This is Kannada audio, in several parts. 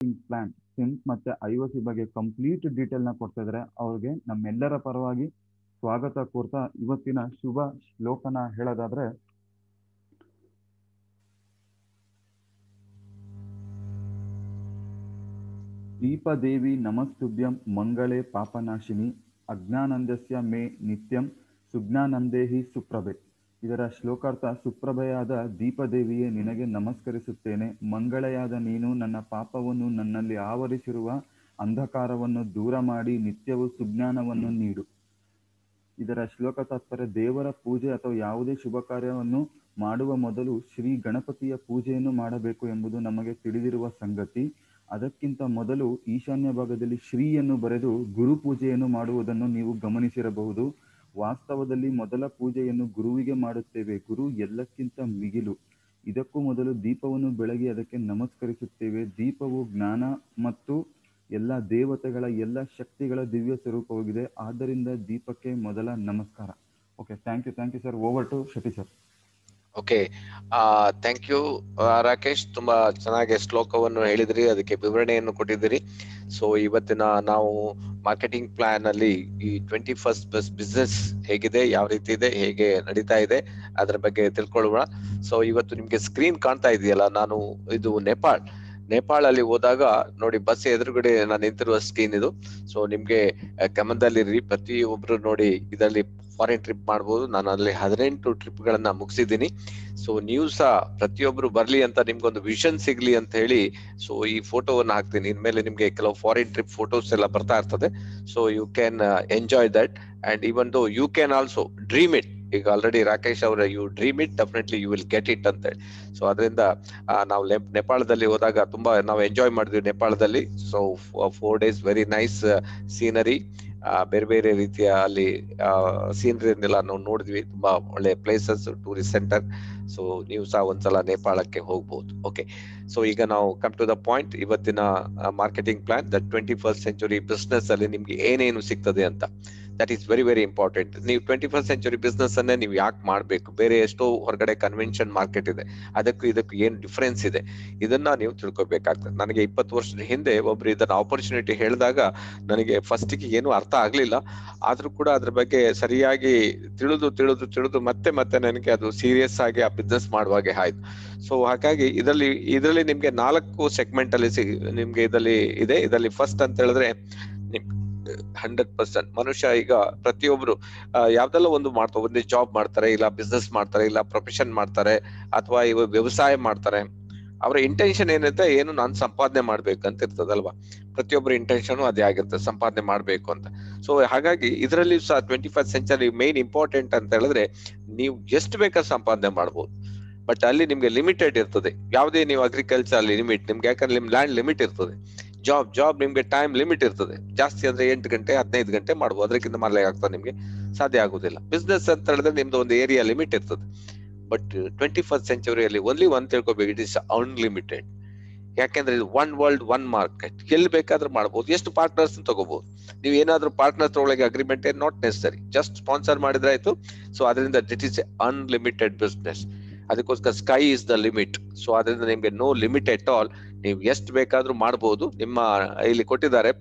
ಪ್ಲಾನ್ ಸಿಮ್ಸ್ ಮತ್ತೆ ಐ ಒ ಸಿ ಬಗ್ಗೆ ಕಂಪ್ಲೀಟ್ ಡೀಟೇಲ್ ನ ಕೊಡ್ತಾ ಇದ್ದಾರೆ ಅವ್ರಿಗೆ ನಮ್ಮೆಲ್ಲರ ಪರವಾಗಿ ಸ್ವಾಗತ ಕೋರ್ತಾ ಇವತ್ತಿನ ಶುಭ ಶ್ಲೋಕನ ಹೇಳೋದಾದ್ರೆ ದೀಪದೇವಿ ನಮಸ್ತುಭ್ಯಂ ಮಂಗಳೇ ಪಾಪನಾಶಿನಿ ಅಜ್ಞಾನಂದಸ್ಯ ಮೇ ನಿತ್ಯಂ ಸುಜ್ಞಾನಂದೇಹಿ ಸುಪ್ರಭೆ ಇದರ ಶ್ಲೋಕಾರ್ಥ ಸುಪ್ರಭೆಯಾದ ದೀಪದೇವಿಯೇ ನಿನಗೆ ನಮಸ್ಕರಿಸುತ್ತೇನೆ ಮಂಗಳೆಯಾದ ನೀನು ನನ್ನ ಪಾಪವನ್ನು ನನ್ನಲ್ಲಿ ಆವರಿಸಿರುವ ಅಂಧಕಾರವನ್ನು ದೂರ ಮಾಡಿ ನಿತ್ಯವೂ ಸುಜ್ಞಾನವನ್ನು ನೀಡು ಇದರ ಶ್ಲೋಕ ತಾತ್ಪರ್ಯ ದೇವರ ಪೂಜೆ ಅಥವಾ ಯಾವುದೇ ಶುಭ ಕಾರ್ಯವನ್ನು ಮಾಡುವ ಮೊದಲು ಶ್ರೀ ಗಣಪತಿಯ ಪೂಜೆಯನ್ನು ಮಾಡಬೇಕು ಎಂಬುದು ನಮಗೆ ತಿಳಿದಿರುವ ಸಂಗತಿ ಅದಕ್ಕಿಂತ ಮೊದಲು ಈಶಾನ್ಯ ಭಾಗದಲ್ಲಿ ಶ್ರೀಯನ್ನು ಬರೆದು ಗುರು ಪೂಜೆಯನ್ನು ಮಾಡುವುದನ್ನು ನೀವು ಗಮನಿಸಿರಬಹುದು ವಾಸ್ತವದಲ್ಲಿ ಮೊದಲ ಪೂಜೆಯನ್ನು ಗುರುವಿಗೆ ಮಾಡುತ್ತೇವೆ ಗುರು ಎಲ್ಲಕ್ಕಿಂತ ಮಿಗಿಲು ಇದಕ್ಕೂ ಮೊದಲು ದೀಪವನ್ನು ಬೆಳಗಿ ಅದಕ್ಕೆ ನಮಸ್ಕರಿಸುತ್ತೇವೆ ದೀಪವು ಜ್ಞಾನ ಮತ್ತು ಎಲ್ಲ ದೇವತೆಗಳ ಎಲ್ಲ ಶಕ್ತಿಗಳ ದಿವ್ಯ ಸ್ವರೂಪವಾಗಿದೆ ಆದ್ದರಿಂದ ದೀಪಕ್ಕೆ ಮೊದಲ ನಮಸ್ಕಾರ okay thank you thank you sir over to Shetty sir okay thank you Rakesh ತುಂಬಾ ಚೆನ್ನಾಗಿ ಶ್ಲೋಕವನ್ನು ಹೇಳಿದ್ರಿ ಅದಕ್ಕೆ ವಿವರಣೆಯನ್ನು ಕೊಟ್ಟಿದ್ದೀರಿ ಸೊ ಇವತ್ತಿನ ನಾವು ಮಾರ್ಕೆಟಿಂಗ್ ಪ್ಲಾನ್ ಅಲ್ಲಿ ಈ ಟ್ವೆಂಟಿ ಫಸ್ಟ್ ಬಸ್ ಬಿಸ್ನೆಸ್ ಹೇಗಿದೆ ಯಾವ ರೀತಿ ಇದೆ ಹೇಗೆ ನಡೀತಾ ಇದೆ ಅದರ ಬಗ್ಗೆ ತಿಳ್ಕೊಳ್ಳೋಣ ಸೊ ಇವತ್ತು ನಿಮ್ಗೆ ಸ್ಕ್ರೀನ್ ಕಾಣ್ತಾ ಇದೆಯಲ್ಲ ನಾನು ಇದು ನೇಪಾಳ್ ನೇಪಾಳ ಅಲ್ಲಿ ಹೋದಾಗ ನೋಡಿ ಬಸ್ ಎದುರುಗಡೆ ನಾನು ನಿಂತಿರುವ ಸ್ಕ್ರೀನ್ ಇದು ಸೊ ನಿಮ್ಗೆ ಗಮನದಲ್ಲಿರಿ ಪ್ರತಿಯೊಬ್ರು ನೋಡಿ ಇದರಲ್ಲಿ ಫಾರಿನ್ ಟ್ರಿಪ್ ಮಾಡ್ಬೋದು ನಾನು ಅಲ್ಲಿ ಹದಿನೆಂಟು ಟ್ರಿಪ್ ಗಳನ್ನ ಮುಗಿಸಿದ್ದೀನಿ ಸೊ ನೀವು ಸಹ ಪ್ರತಿಯೊಬ್ರು ಬರ್ಲಿ ಅಂತ ನಿಮ್ಗೊಂದು ವಿಷನ್ ಸಿಗ್ಲಿ ಅಂತ ಹೇಳಿ ಸೊ ಈ ಫೋಟೋವನ್ನ ಹಾಕ್ತೀನಿ ಇನ್ಮೇಲೆ ನಿಮ್ಗೆ ಕೆಲವು ಫಾರಿನ್ ಟ್ರಿಪ್ ಫೋಟೋಸ್ ಎಲ್ಲ ಬರ್ತಾ ಇರ್ತದೆ so you can enjoy that and even though you can also dream it ಈಗ ಆಲ್ರೆಡಿ ರಾಕೇಶ್ ಅವರ you dream it definitely you will get it ಅಂತ ಹೇಳಿ ಸೊ ಅದರಿಂದ ನಾವು ನೇಪಾಳದಲ್ಲಿ ಹೋದಾಗ ತುಂಬಾ ನಾವು ಎಂಜಾಯ್ ಮಾಡಿದ್ವಿ ನೇಪಾಳದಲ್ಲಿ so four days very nice scenery ಬೇರೆ ಬೇರೆ ರೀತಿಯ ಅಲ್ಲಿ ಸೀನರಿನೆಲ್ಲ ನಾವು ನೋಡಿದ್ವಿ ತುಂಬಾ ಒಳ್ಳೆ ಪ್ಲೇಸಸ್ ಟೂರಿಸ್ಟ್ ಸೆಂಟರ್ ಸೊ ನೀವು ಸಹ ಒಂದ್ಸಲ ನೇಪಾಳಕ್ಕೆ ಹೋಗ್ಬಹುದು ಓಕೆ ಸೊ ಈಗ ನಾವು ಕಮ್ ಟು ದ ಪಾಯಿಂಟ್ ಇವತ್ತಿನ marketing plan the twenty first century business ಅಲ್ಲಿ ನಿಮ್ಗೆ ಏನೇನು ಸಿಗ್ತದೆ ಅಂತ that is very very important ನೀವು ಟ್ವೆಂಟಿ ಫಸ್ಟ್ ಸೆಂಚುರಿ ಬಿಸ್ನೆಸ್ ಅನ್ನೇ ನೀವು ಯಾಕೆ ಮಾಡಬೇಕು ಬೇರೆ ಎಷ್ಟೋ ಹೊರಗಡೆ ಕನ್ವೆನ್ಷನ್ ಮಾರ್ಕೆಟ್ ಇದೆ ಅದಕ್ಕೂ ಇದಕ್ಕೂ ಏನು ಡಿಫ್ರೆನ್ಸ್ ಇದೆ ಇದನ್ನ ನೀವು ತಿಳ್ಕೊಬೇಕಾಗ್ತದೆ ನನಗೆ ಇಪ್ಪತ್ತು ವರ್ಷದ ಹಿಂದೆ ಒಬ್ರು ಇದನ್ನ ಆಪರ್ಚುನಿಟಿ ಹೇಳಿದಾಗ ನನಗೆ ಫಸ್ಟಿಗೆ ಏನು ಅರ್ಥ ಆಗ್ಲಿಲ್ಲ ಆದ್ರೂ ಕೂಡ ಅದ್ರ ಬಗ್ಗೆ ಸರಿಯಾಗಿ ತಿಳಿದು ತಿಳಿದು ತಿಳಿದು ಮತ್ತೆ ಮತ್ತೆ ನನಗೆ ಅದು ಸೀರಿಯಸ್ ಆಗಿ ಆ ಬಿಸ್ನೆಸ್ ಮಾಡುವಾಗೆ ಆಯ್ತು ಸೊ ಹಾಗಾಗಿ ಇದರಲ್ಲಿ ಇದರಲ್ಲಿ ನಿಮ್ಗೆ ನಾಲ್ಕು ಸೆಗ್ಮೆಂಟ್ ಅಲ್ಲಿ ಸಿಗ್ ನಿಮ್ಗೆ ಇದರಲ್ಲಿ ಇದೆ ಇದರಲ್ಲಿ ಫಸ್ಟ್ ಅಂತ ಹೇಳಿದ್ರೆ ನಿಮ್ ಹಂಡ್ರೆಡ್ ಪರ್ಸೆಂಟ್ ಮನುಷ್ಯ ಈಗ ಪ್ರತಿಯೊಬ್ರು ಯಾವ್ದೆಲ್ಲ ಒಂದು ಮಾಡ್ತಾರೆ ಒಂದೇ ಜಾಬ್ ಮಾಡ್ತಾರೆ ಇಲ್ಲ ಬಿಸ್ನೆಸ್ ಮಾಡ್ತಾರೆ ಇಲ್ಲ ಪ್ರೊಫೆಷನ್ ಮಾಡ್ತಾರೆ ಅಥವಾ ಇವ ವ್ಯವಸಾಯ ಮಾಡ್ತಾರೆ ಅವರ ಇಂಟೆನ್ಷನ್ ಏನಿರುತ್ತೆ ಏನು ನಾನು ಸಂಪಾದನೆ ಮಾಡ್ಬೇಕಂತ ಇರ್ತದಲ್ವಾ ಪ್ರತಿಯೊಬ್ಬರ ಇಂಟೆನ್ಷನ್ ಅದೇ ಆಗಿರ್ತದೆ ಸಂಪಾದನೆ ಮಾಡ್ಬೇಕು ಅಂತ ಸೊ ಹಾಗಾಗಿ ಇದರಲ್ಲಿ ಸಹ twenty first century main important ಅಂತ ಹೇಳಿದ್ರೆ ನೀವು ಎಷ್ಟು ಬೇಕಾದ್ರೆ ಸಂಪಾದನೆ ಮಾಡ್ಬೋದು ಬಟ್ ಅಲ್ಲಿ ನಿಮ್ಗೆ ಲಿಮಿಟೆಡ್ ಇರ್ತದೆ ಯಾವುದೇ ನೀವು ಅಗ್ರಿಕಲ್ಚರ್ ಅಲ್ಲಿ ಲಿಮಿಟ್ ನಿಮ್ಗೆ ಯಾಕಂದ್ರೆ ನಿಮ್ ಲ್ಯಾಂಡ್ ಲಿಮಿಟ್ ಇರ್ತದೆ ಜಾಬ್ ಜಾಬ್ ನಿಮ್ಗೆ ಟೈಮ್ ಲಿಮಿಟ್ ಇರ್ತದೆ ಜಾಸ್ತಿ ಅಂದ್ರೆ ಎಂಟು ಗಂಟೆ ಹದಿನೈದು ಗಂಟೆ ಮಾಡ್ಬೋದು ಅದಕ್ಕಿಂತ ಮಾಡ್ಲಿಕ್ಕೆ ಆಗ್ತದೆ ನಿಮ್ಗೆ ಸಾಧ್ಯ ಆಗುದಿಲ್ಲ ಬಿಸ್ನೆಸ್ ಅಂತ ಹೇಳಿದ್ರೆ ನಿಮ್ದು ಒಂದು ಏರಿಯಾ ಲಿಮಿಟ್ ಇರ್ತದೆ ಬಟ್ ಟ್ವೆಂಟಿ ಫಸ್ಟ್ ಸೆಂಚುರಿಯಲ್ಲಿ ಓನ್ಲಿ ಒನ್ ತಿಳ್ಕೊಬೇಕು ಇಟ್ ಇಸ್ ಅನ್ಲಿಮಿಟೆಡ್ ಯಾಕೆಂದ್ರೆ ಇದು ಒನ್ ವರ್ಲ್ಡ್ ಒನ್ ಮಾರ್ಕೆಟ್ ಎಲ್ಲಿ ಬೇಕಾದ್ರೂ ಮಾಡ್ಬೋದು ಎಷ್ಟು ಪಾರ್ಟ್ನರ್ಸ್ ತಗೋಬಹುದು ನೀವು ಏನಾದ್ರೂ ಪಾರ್ಟ್ನರ್ಸ್ ಒಳಗೆ ಅಗ್ರಿಮೆಂಟ್ ಏನ್ ನಾಟ್ ನೆಸರಿ ಜಸ್ಟ್ ಸ್ಪಾನ್ಸರ್ ಮಾಡಿದ್ರೆ ಆಯ್ತು ಸೊ ಅದರಿಂದ ದಿಟ್ ಇಸ್ ಅನ್ಲಿಮಿಟೆಡ್ ಬಿಸ್ನೆಸ್ ಅದಕ್ಕೋಸ್ಕರ sky is the limit so ಅದರಿಂದ ನಿಮ್ಗೆ ನೋ ಲಿಮಿಟ್ ಎಟ್ ಆಲ್ ನೀವು ಎಷ್ಟು ಬೇಕಾದ್ರೂ ಮಾಡಬಹುದು ನಿಮ್ಮ ಇಲ್ಲಿ ಕೊಟ್ಟಿದ್ದಾರೆ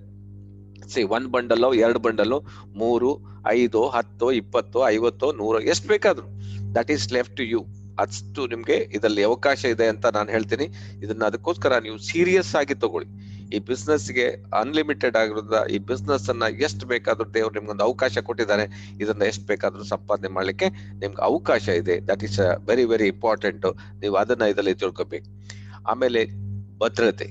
ಸಿ ಒನ್ ಬಂಡಲ್ ಎರಡು ಬಂಡಲ್ ಮೂರು ಐದು ಹತ್ತು ಇಪ್ಪತ್ತು ಐವತ್ತು ನೂರು ಎಷ್ಟು ಬೇಕಾದ್ರು that is left to you ಅಷ್ಟು ನಿಮ್ಗೆ ಇದರಲ್ಲಿ ಅವಕಾಶ ಇದೆ ಅಂತ ನಾನು ಹೇಳ್ತೀನಿ ಇದನ್ನ ಅದಕ್ಕೋಸ್ಕರ ನೀವು ಸೀರಿಯಸ್ ಆಗಿ ತಗೊಳ್ಳಿ ಈ ಬಿಸ್ನೆಸ್ ಗೆ ಅನ್ಲಿಮಿಟೆಡ್ ಆಗಿರೋದ್ರಿಂದ ಈ ಬಿಸ್ನೆಸ್ ಅನ್ನ ಎಷ್ಟು ಬೇಕಾದ್ರೂ ದೇವ್ರು ನಿಮ್ಗೊಂದು ಅವಕಾಶ ಕೊಟ್ಟಿದ್ದಾರೆ ಇದನ್ನ ಎಷ್ಟು ಬೇಕಾದ್ರೂ ಸಂಪಾದನೆ ಮಾಡ್ಲಿಕ್ಕೆ ನಿಮ್ಗೆ ಅವಕಾಶ ಇದೆ that is very very important ನೀವು ಅದನ್ನ ಇದರಲ್ಲಿ ತಿಳ್ಕೊಬೇಕು ಆಮೇಲೆ ಭದ್ರತೆ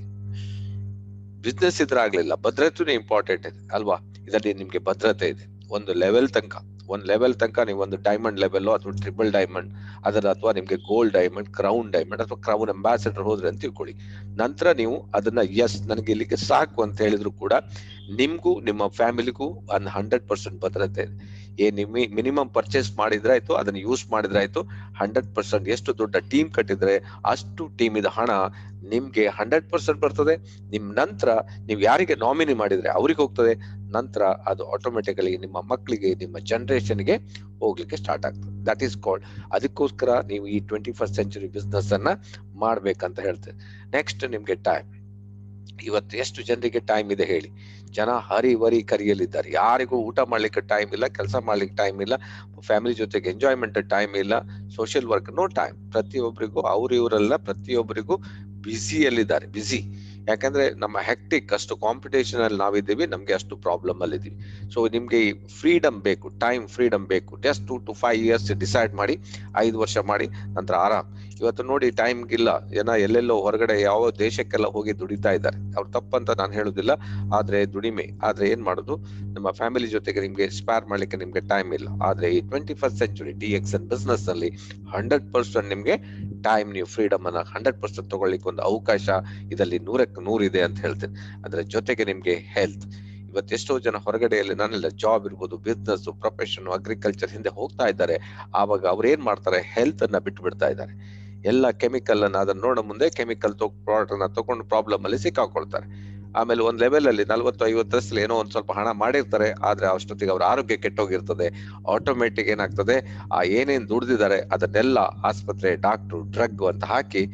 ಬಿಸ್ನೆಸ್ ಇದ್ರೆ ಆಗ್ಲಿಲ್ಲ ಭದ್ರತೆನೂ ಇಂಪಾರ್ಟೆಂಟ್ ಇದೆ ಅಲ್ವಾ ಇದರಲ್ಲಿ ನಿಮ್ಗೆ ಭದ್ರತೆ ಇದೆ ಒಂದು ಲೆವೆಲ್ ತನಕ ಒಂದು ಲೆವೆಲ್ ತನಕ ನೀವು ಒಂದು ಡೈಮಂಡ್ ಲೆವೆಲ್ ಅಥವಾ ಟ್ರಿಪಲ್ ಡೈಮಂಡ್ ಅದರ ಅಥವಾ ನಿಮ್ಗೆ ಗೋಲ್ಡ್ ಡೈಮಂಡ್ ಕ್ರೌನ್ ಡೈಮಂಡ್ ಅಥವಾ ಕ್ರೌನ್ ಅಂಬಾಸಿಡರ್ ಹೋದ್ರೆ ಅಂತ ತಿಳ್ಕೊಳ್ಳಿ ನಂತರ ನೀವು ಅದನ್ನ ಎಸ್ ನನಗೆ ಇಲ್ಲಿಗೆ ಸಾಕು ಅಂತ ಹೇಳಿದ್ರು ಕೂಡ ನಿಮ್ಗೂ ನಿಮ್ಮ ಫ್ಯಾಮಿಲಿಗೂ ಒಂದು ಹಂಡ್ರೆಡ್ ಪರ್ಸೆಂಟ್ ಭದ್ರತೆ ಇದೆ ಏನ್ ನಿಮ್ಮಿ ಮಿನಿಮಮ್ ಪರ್ಚೇಸ್ ಮಾಡಿದ್ರಾಯ್ತು ಅದನ್ನ ಯೂಸ್ ಮಾಡಿದ್ರಾಯ್ತು ಹಂಡ್ರೆಡ್ ಪರ್ಸೆಂಟ್ ಎಷ್ಟು ದೊಡ್ಡ ಟೀಮ್ ಕಟ್ಟಿದ್ರೆ ಅಷ್ಟು ಟೀಮ್ ಇದ ಹಣ ನಿಮ್ಗೆ ಹಂಡ್ರೆಡ್ ಪರ್ಸೆಂಟ್ ಬರ್ತದೆ ನಿಮ್ ನಂತರ ನೀವು ಯಾರಿಗೆ ನಾಮಿನಿ ಮಾಡಿದ್ರೆ ಅವ್ರಿಗೆ ಹೋಗ್ತದೆ ನಂತರ ಅದು ಆಟೋಮೆಟಿಕಲಿ ನಿಮ್ಮ ಮಕ್ಕಳಿಗೆ ನಿಮ್ಮ ಜನರೇಷನ್ಗೆ ಹೋಗ್ಲಿಕ್ಕೆ ಸ್ಟಾರ್ಟ್ ಆಗ್ತದೆ ದಟ್ ಈಸ್ ಕಾಲ್ಡ್ ಅದಕ್ಕೋಸ್ಕರ ನೀವು ಈ ಟ್ವೆಂಟಿ ಫಸ್ಟ್ ಸೆಂಚುರಿ ಬಿಸ್ನೆಸ್ ಅನ್ನ ಮಾಡ್ಬೇಕಂತ ಹೇಳ್ತೇವೆ ನೆಕ್ಸ್ಟ್ ನಿಮ್ಗೆ ಟೈಮ್ ಇವತ್ತು ಎಷ್ಟು ಜನರಿಗೆ ಟೈಮ್ ಇದೆ ಹೇಳಿ ಜನ ಹರಿ ವರಿ ಕರಿಯಲಿದ್ದಾರೆ ಯಾರಿಗೂ ಊಟ ಮಾಡ್ಲಿಕ್ಕೆ ಟೈಮ್ ಇಲ್ಲ ಕೆಲಸ ಮಾಡ್ಲಿಕ್ಕೆ ಟೈಮ್ ಇಲ್ಲ ಫ್ಯಾಮಿಲಿ ಜೊತೆಗೆ ಎಂಜಾಯ್ಮೆಂಟ್ ಟೈಮ್ ಇಲ್ಲ ಸೋಷಿಯಲ್ ವರ್ಕ್ ನೋ ಟೈಮ್ ಪ್ರತಿಯೊಬ್ಬರಿಗೂ ಅವ್ರ ಇವರೆಲ್ಲ ಪ್ರತಿಯೊಬ್ಬರಿಗೂ ಬ್ಯುಸಿಯಲ್ಲಿದ್ದಾರೆ ಬ್ಯುಸಿ ಯಾಕಂದ್ರೆ ನಮ್ಮ ಹೆಕ್ಟಿಕ್ ಅಷ್ಟು ಕಾಂಪಿಟೇಷನ್ ಅಲ್ಲಿ ನಾವಿದ್ದೀವಿ ನಮ್ಗೆ ಅಷ್ಟು ಪ್ರಾಬ್ಲಮ್ ಅಲ್ಲಿ ಇದೀವಿ ಸೊ ನಿಮ್ಗೆ ಫ್ರೀಡಮ್ ಬೇಕು ಟೈಮ್ ಫ್ರೀಡಮ್ ಬೇಕು just to to five years decide ಮಾಡಿ ಐದು ವರ್ಷ ಮಾಡಿ ನಂತರ ಆರಾಮ್ ಇವತ್ತು ನೋಡಿ ಟೈಮ್ ಇಲ್ಲ ಜನ ಎಲ್ಲೆಲ್ಲೋ ಹೊರಗಡೆ ಯಾವ ದೇಶಕ್ಕೆಲ್ಲ ಹೋಗಿ ದುಡಿತಾ ಇದ್ದಾರೆ ಅವ್ರು ತಪ್ಪಂತ ನಾನು ಹೇಳುದಿಲ್ಲ ಆದ್ರೆ ದುಡಿಮೆ ಆದ್ರೆ ಏನ್ ಮಾಡುದು ನಮ್ಮ ಫ್ಯಾಮಿಲಿ ಜೊತೆಗೆ ನಿಮ್ಗೆ ಸ್ಪೇರ್ ಮಾಡ್ಲಿಕ್ಕೆ ನಿಮ್ಗೆ ಟೈಮ್ ಇಲ್ಲ ಆದ್ರೆ ಈ twenty first century D X N business ಅಲ್ಲಿ ಹಂಡ್ರೆಡ್ ಪರ್ಸೆಂಟ್ ನಿಮ್ಗೆ ಟೈಮ್ ನೀವು ಫ್ರೀಡಮ್ ಅನ್ನ ಹಂಡ್ರೆಡ್ ಪರ್ಸೆಂಟ್ ತಗೊಳ್ಳಿಕ್ಕೆ ಒಂದು ಅವಕಾಶ ಇದರಲ್ಲಿ ನೂರಕ್ಕೆ ನೂರಿದೆ ಅಂತ ಹೇಳ್ತೇನೆ ಅದ್ರ ಜೊತೆಗೆ ನಿಮ್ಗೆ ಹೆಲ್ತ್ ಇವತ್ತೆಷ್ಟೋ ಜನ ಹೊರಗಡೆಯಲ್ಲಿ ನಾನೆಲ್ಲ ಜಾಬ್ ಇರ್ಬೋದು ಬಿಸ್ನೆಸ್ ಪ್ರೊಫೆಷನ್ ಅಗ್ರಿಕಲ್ಚರ್ ಹಿಂದೆ ಹೋಗ್ತಾ ಇದ್ದಾರೆ ಆವಾಗ ಅವ್ರು ಏನ್ ಮಾಡ್ತಾರೆ ಹೆಲ್ತ್ ಅನ್ನ ಬಿಟ್ಟು ಬಿಡ್ತಾ ಇದ್ದಾರೆ ಎಲ್ಲ ಕೆಮಿಕಲ್ ಅನ್ನ ಅದನ್ನ ನೋಡೋ ಮುಂದೆ ಕೆಮಿಕಲ್ ಪ್ರಾಡಕ್ಟ್ ಅನ್ನ ತಗೊಂಡು ಪ್ರಾಬ್ಲಮ್ ಅಲ್ಲಿ ಸಿಕ್ಕಾಕೊಳ್ತಾರೆ ಆಮೇಲೆ ಒಂದ್ ಲೆವೆಲ್ ಅಲ್ಲಿ ನಲ್ವತ್ತು ಐವತ್ತರಲ್ಲಿ ಏನೋ ಒಂದ್ ಸ್ವಲ್ಪ ಹಣ ಮಾಡಿರ್ತಾರೆ ಆದ್ರೆ ಅಷ್ಟೊತ್ತಿಗೆ ಅವ್ರ ಆರೋಗ್ಯ ಕೆಟ್ಟೋಗಿರ್ತದೆ ಆಟೋಮೆಟಿಕ್ ಏನಾಗ್ತದೆ ಆ ಏನೇನ್ ದುಡ್ದಿದ್ದಾರೆ ಅದನ್ನೆಲ್ಲ ಆಸ್ಪತ್ರೆ ಡಾಕ್ಟ್ರು ಡ್ರಗ್ ಅಂತ ಹಾಕಿ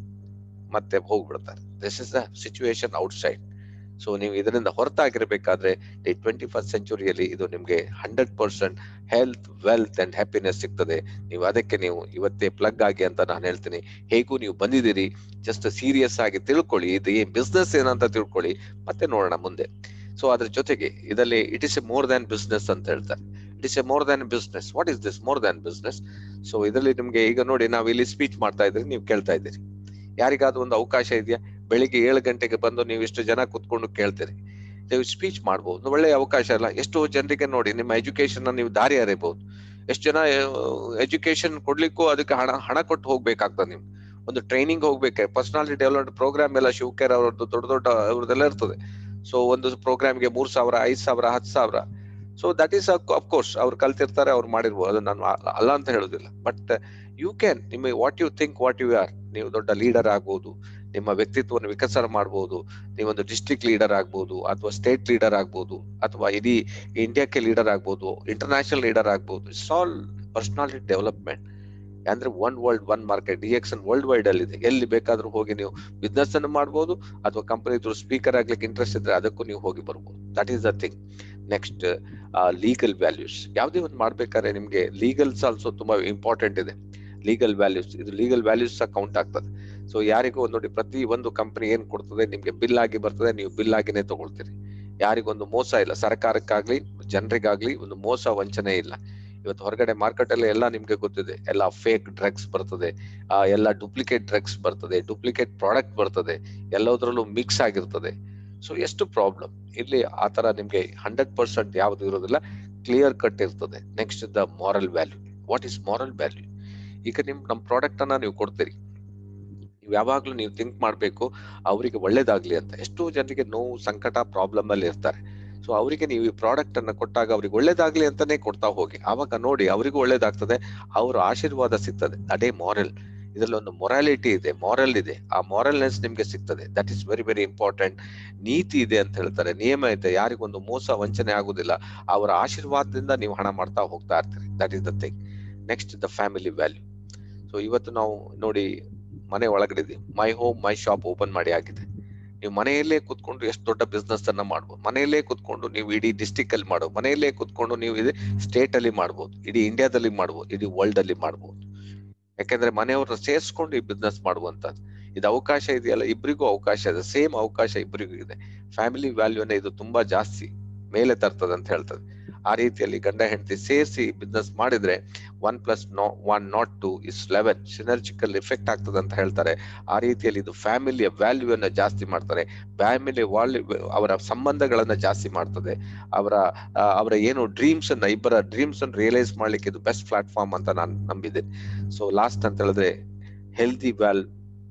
ಮತ್ತೆ ಹೋಗ್ಬಿಡ್ತಾರೆ this is the situation outside so ನೀವು ಇದರಿಂದ ಹೊರತಾಗಿರ್ಬೇಕಾದ್ರೆ ಈ ಟ್ವೆಂಟಿ ಫಸ್ಟ್ ಸೆಂಚುರಿಯಲ್ಲಿ ಇದು ನಿಮ್ಗೆ hundred percent health wealth and happiness ಸಿಗ್ತದೆ ನೀವು ಅದಕ್ಕೆ ನೀವು ಇವತ್ತೇ ಪ್ಲಗ್ ಆಗಿ ಅಂತ ನಾನು ಹೇಳ್ತೀನಿ ಹೇಗೂ ನೀವು ಬಂದಿದ್ದೀರಿ ಜಸ್ಟ್ ಸೀರಿಯಸ್ ಆಗಿ ತಿಳ್ಕೊಳ್ಳಿ ಇದು ಏನ್ ಬಿಸ್ನೆಸ್ ಏನಂತ ತಿಳ್ಕೊಳ್ಳಿ ಮತ್ತೆ ನೋಡೋಣ ಮುಂದೆ ಸೊ ಅದ್ರ ಜೊತೆಗೆ ಇದರಲ್ಲಿ it is a more than business ಅಂತ ಹೇಳ್ತಾರೆ it is a more than business what is this more than business so ಇದರಲ್ಲಿ ನಿಮ್ಗೆ ಈಗ ನೋಡಿ ನಾವು ಇಲ್ಲಿ ಸ್ಪೀಚ್ ಮಾಡ್ತಾ ಇದ್ರಿ ನೀವು ಕೇಳ್ತಾ ಇದ್ದೀರಿ ಯಾರಿಗಾದ್ರೂ ಒಂದು ಅವಕಾಶ ಇದೆಯಾ ಬೆಳಿಗ್ಗೆ ಏಳು ಗಂಟೆಗೆ ಬಂದು ನೀವು ಇಷ್ಟು ಜನ ಕುತ್ಕೊಂಡು ಕೇಳ್ತೀರಿ ನೀವು ಸ್ಪೀಚ್ ಮಾಡ್ಬೋದು ಒಳ್ಳೆ ಅವಕಾಶ ಅಲ್ಲ ಎಷ್ಟೋ ಜನರಿಗೆ ನೋಡಿ ನಿಮ್ಮ ಎಜುಕೇಶನ್ ನೀವು ದಾರಿ ಅರಿಬಹುದು ಎಷ್ಟು ಜನ ಎಜುಕೇಶನ್ ಕೊಡ್ಲಿಕ್ಕೂ ಅದಕ್ಕೆ ಹಣ ಹಣ ಕೊಟ್ಟು ಹೋಗ್ಬೇಕಾಗ್ತದೆ ನೀವು ಒಂದು ಟ್ರೈನಿಂಗ್ ಹೋಗ್ಬೇಕು ಪರ್ಸನಾಲಿಟಿ ಡೆವಲಪ್ಮೆಂಟ್ ಪ್ರೋಗ್ರಾಮ್ ಎಲ್ಲ ಶಿವಕೇರ್ ಅವರದ್ದು ದೊಡ್ಡ ದೊಡ್ಡ ಅವ್ರದ್ದೆಲ್ಲ ಇರ್ತದೆ ಸೊ ಒಂದು ಪ್ರೋಗ್ರಾಮ್ಗೆ ಮೂರ್ ಸಾವಿರ ಐದ್ ಸಾವಿರ ಹತ್ತು ಸಾವಿರ ಸೊ ದಟ್ ಈಸ್ ಅಫ್ಕೋರ್ಸ್ ಅವ್ರು ಕಲ್ತಿರ್ತಾರೆ ಅವ್ರು ಮಾಡಿರ್ಬೋದು ಅದು ನಾನು ಅಲ್ಲ ಅಂತ ಹೇಳುದಿಲ್ಲ ಬಟ್ ಯು ಕ್ಯಾನ್ ನಿಮಗೆ what you think what you are ನೀವು ದೊಡ್ಡ ಲೀಡರ್ ಆಗ್ಬೋದು ನಿಮ್ಮ ವ್ಯಕ್ತಿತ್ವವನ್ನು ವಿಕಸನ ಮಾಡಬಹುದು ನೀವೊಂದು ಡಿಸ್ಟ್ರಿಕ್ಟ್ ಲೀಡರ್ ಆಗ್ಬೋದು ಅಥವಾ ಸ್ಟೇಟ್ ಲೀಡರ್ ಆಗ್ಬೋದು ಅಥವಾ ಇಡೀ ಇಂಡಿಯಾಕ್ಕೆ ಲೀಡರ್ ಆಗ್ಬೋದು ಇಂಟರ್ನ್ಯಾಷನಲ್ ಲೀಡರ್ ಆಗ್ಬೋದು ಇಟ್ಸ್ ಆಲ್ ಪರ್ಸನಾಲಿಟಿ ಡೆವಲಪ್ಮೆಂಟ್ ಅಂದ್ರೆ one world one market D X world wide ಅಲ್ಲಿ ಇದೆ ಎಲ್ಲಿ ಬೇಕಾದ್ರೂ ಹೋಗಿ ನೀವು ಬಿಸ್ನೆಸ್ ಅನ್ನು ಮಾಡ್ಬೋದು ಅಥವಾ ಕಂಪನಿ ಥ್ರೂ ಸ್ಪೀಕರ್ ಆಗ್ಲಿಕ್ಕೆ ಇಂಟ್ರೆಸ್ಟ್ ಇದ್ರೆ ಅದಕ್ಕೂ ನೀವು ಹೋಗಿ ಬರ್ಬೋದು that is the thing next legal values ಯಾವುದೇ ಒಂದು ಮಾಡ್ಬೇಕಾದ್ರೆ ನಿಮ್ಗೆ ಲೀಗಲ್ಸ್ ಆಲ್ಸೋ ತುಂಬಾ ಇಂಪಾರ್ಟೆಂಟ್ ಇದೆ ಲೀಗಲ್ ವ್ಯಾಲ್ಯೂಸ್ ಇದು ಲೀಗಲ್ ವ್ಯಾಲ್ಯೂಸ್ ಸಹ ಕೌಂಟ್ ಆಗ್ತದೆ ಸೊ ಯಾರಿಗೂ ಒಂದು ನೋಡಿ ಪ್ರತಿ ಒಂದು ಕಂಪನಿ ಏನ್ ಕೊಡ್ತದೆ ನಿಮ್ಗೆ ಬಿಲ್ ಆಗಿ ಬರ್ತದೆ ನೀವು ಬಿಲ್ ಆಗಿನೇ ತಗೊಳ್ತೀರಿ ಯಾರಿಗೊಂದು ಮೋಸ ಇಲ್ಲ ಸರ್ಕಾರಕ್ಕಾಗ್ಲಿ ಜನರಿಗಾಗ್ಲಿ ಒಂದು ಮೋಸ ವಂಚನೆ ಇಲ್ಲ ಇವತ್ತು ಹೊರಗಡೆ ಮಾರ್ಕೆಟ್ ಅಲ್ಲಿ ಎಲ್ಲ ನಿಮ್ಗೆ ಗೊತ್ತಿದೆ ಎಲ್ಲ ಫೇಕ್ ಡ್ರಗ್ಸ್ ಬರ್ತದೆ ಆ ಎಲ್ಲ ಡೂಪ್ಲಿಕೇಟ್ ಡ್ರಗ್ಸ್ ಬರ್ತದೆ ಡೂಪ್ಲಿಕೇಟ್ ಪ್ರಾಡಕ್ಟ್ ಬರ್ತದೆ ಎಲ್ಲದರಲ್ಲೂ ಮಿಕ್ಸ್ ಆಗಿರ್ತದೆ ಸೊ ಎಷ್ಟು ಪ್ರಾಬ್ಲಮ್ ಇಲ್ಲಿ ಆ ತರ ನಿಮ್ಗೆ ಹಂಡ್ರೆಡ್ ಪರ್ಸೆಂಟ್ ಯಾವ್ದು ಇರೋದಿಲ್ಲ ಕ್ಲಿಯರ್ ಕಟ್ ಇರ್ತದೆ next the moral value what is moral value ಈಗ ನಿಮ್ ನಮ್ ಪ್ರಾಡಕ್ಟ್ ಅನ್ನ ನೀವು ಕೊಡ್ತೀರಿ ನೀವು ಯಾವಾಗ್ಲೂ ನೀವು ಥಿಂಕ್ ಮಾಡ್ಬೇಕು ಅವರಿಗೆ ಒಳ್ಳೇದಾಗ್ಲಿ ಅಂತ ಎಷ್ಟೋ ಜನರಿಗೆ ನೋವು ಸಂಕಟ ಪ್ರಾಬ್ಲಮ್ ಅಲ್ಲಿ ಇರ್ತಾರೆ ಸೊ ಅವರಿಗೆ ನೀವು ಈ ಪ್ರಾಡಕ್ಟ್ ಅನ್ನ ಕೊಟ್ಟಾಗ ಅವ್ರಿಗೆ ಒಳ್ಳೇದಾಗ್ಲಿ ಅಂತಾನೆ ಕೊಡ್ತಾ ಹೋಗಿ ಅವಾಗ ನೋಡಿ ಅವರಿಗೂ ಒಳ್ಳೇದಾಗ್ತದೆ ಅವ್ರ ಆಶೀರ್ವಾದ ಸಿಗ್ತದೆ ಅದೇ ಮಾರಲ್ ಇದರಲ್ಲಿ ಒಂದು ಮೊರಾಲಿಟಿ ಇದೆ ಮಾರಲ್ ಇದೆ ಆ ಮಾರಲ್ನೆಸ್ ನಿಮ್ಗೆ ಸಿಗ್ತದೆ that is very very important ನೀತಿ ಇದೆ ಅಂತ ಹೇಳ್ತಾರೆ ನಿಯಮ ಇದೆ ಯಾರಿಗೊಂದು ಮೋಸ ವಂಚನೆ ಆಗುದಿಲ್ಲ ಅವರ ಆಶೀರ್ವಾದದಿಂದ ನೀವು ಹಣ ಮಾಡ್ತಾ ಹೋಗ್ತಾ ಇರ್ತೀರಿ that is the thing next the family value so ಇವತ್ತು ನಾವು ನೋಡಿ ಮನೆ ಒಳಗಡೆ my home my shop open ಮಾಡಿ ಆಗಿದೆ ನೀವು ಮನೆಯಲ್ಲೇ ಕುತ್ಕೊಂಡು ಎಷ್ಟು ದೊಡ್ಡ ಬಿಸ್ನೆಸ್ ಅನ್ನ ಮಾಡ್ಬೋದು ಮನೆಯಲ್ಲೇ ಕುತ್ಕೊಂಡು ನೀವು ಇಡೀ ಡಿಸ್ಟಿಕ್ ಅಲ್ಲಿ ಮಾಡ್ಬೋದು ಮನೆಯಲ್ಲೇ ಕುತ್ಕೊಂಡು ನೀವು ಇದು ಸ್ಟೇಟ್ ಅಲ್ಲಿ ಮಾಡ್ಬೋದು ಇಡೀ ಇಂಡಿಯಾದಲ್ಲಿ ಮಾಡ್ಬೋದು ಇಡೀ ವರ್ಲ್ಡ್ ಅಲ್ಲಿ ಮಾಡ್ಬೋದು ಯಾಕಂದ್ರೆ ಮನೆಯವ್ರನ್ನ ಸೇರಿಸ್ಕೊಂಡು ಈ ಬಿಸ್ನೆಸ್ ಮಾಡುವಂತದ್ದು ಇದು ಅವಕಾಶ ಇದೆಯಲ್ಲ ಇಬ್ಬರಿಗೂ ಅವಕಾಶ ಇದೆ ಸೇಮ್ ಅವಕಾಶ ಇಬ್ಬರಿಗೂ ಇದೆ ಫ್ಯಾಮಿಲಿ ವ್ಯಾಲ್ಯೂನ ಇದು ತುಂಬಾ ಜಾಸ್ತಿ ಮೇಲೆ ತರ್ತದೆ ಅಂತ ಹೇಳ್ತದೆ ಆ ರೀತಿಯಲ್ಲಿ ಗಂಡ ಹೆಂಡತಿ ಸೇರಿಸಿ ಬಿಸ್ನೆಸ್ ಮಾಡಿದ್ರೆ one plus no one not two is eleven synergical effect ಆಗ್ತದೆ ಅಂತ ಹೇಳ್ತಾರೆ ಆ ರೀತಿಯಲ್ಲಿ ಇದು ಫ್ಯಾಮಿಲಿಯ ವ್ಯಾಲ್ಯೂ ಅನ್ನ ಜಾಸ್ತಿ ಮಾಡ್ತಾರೆ ಫ್ಯಾಮಿಲಿ ವಾಲ್ಯೂ ಅವರ ಸಂಬಂಧಗಳನ್ನ ಜಾಸ್ತಿ ಮಾಡ್ತದೆ ಅವರ ಅವರ ಏನು ಡ್ರೀಮ್ಸ್ ಅನ್ನ ಇಬ್ಬರ ಡ್ರೀಮ್ಸ್ ಅನ್ನು ರಿಯಲೈಸ್ ಮಾಡ್ಲಿಕ್ಕೆ ಇದು ಬೆಸ್ಟ್ ಪ್ಲಾಟ್ಫಾರ್ಮ್ ಅಂತ ನಾನು ನಂಬಿದ್ದೇನೆ ಸೊ ಲಾಸ್ಟ್ ಅಂತ ಹೇಳಿದ್ರೆ healthy value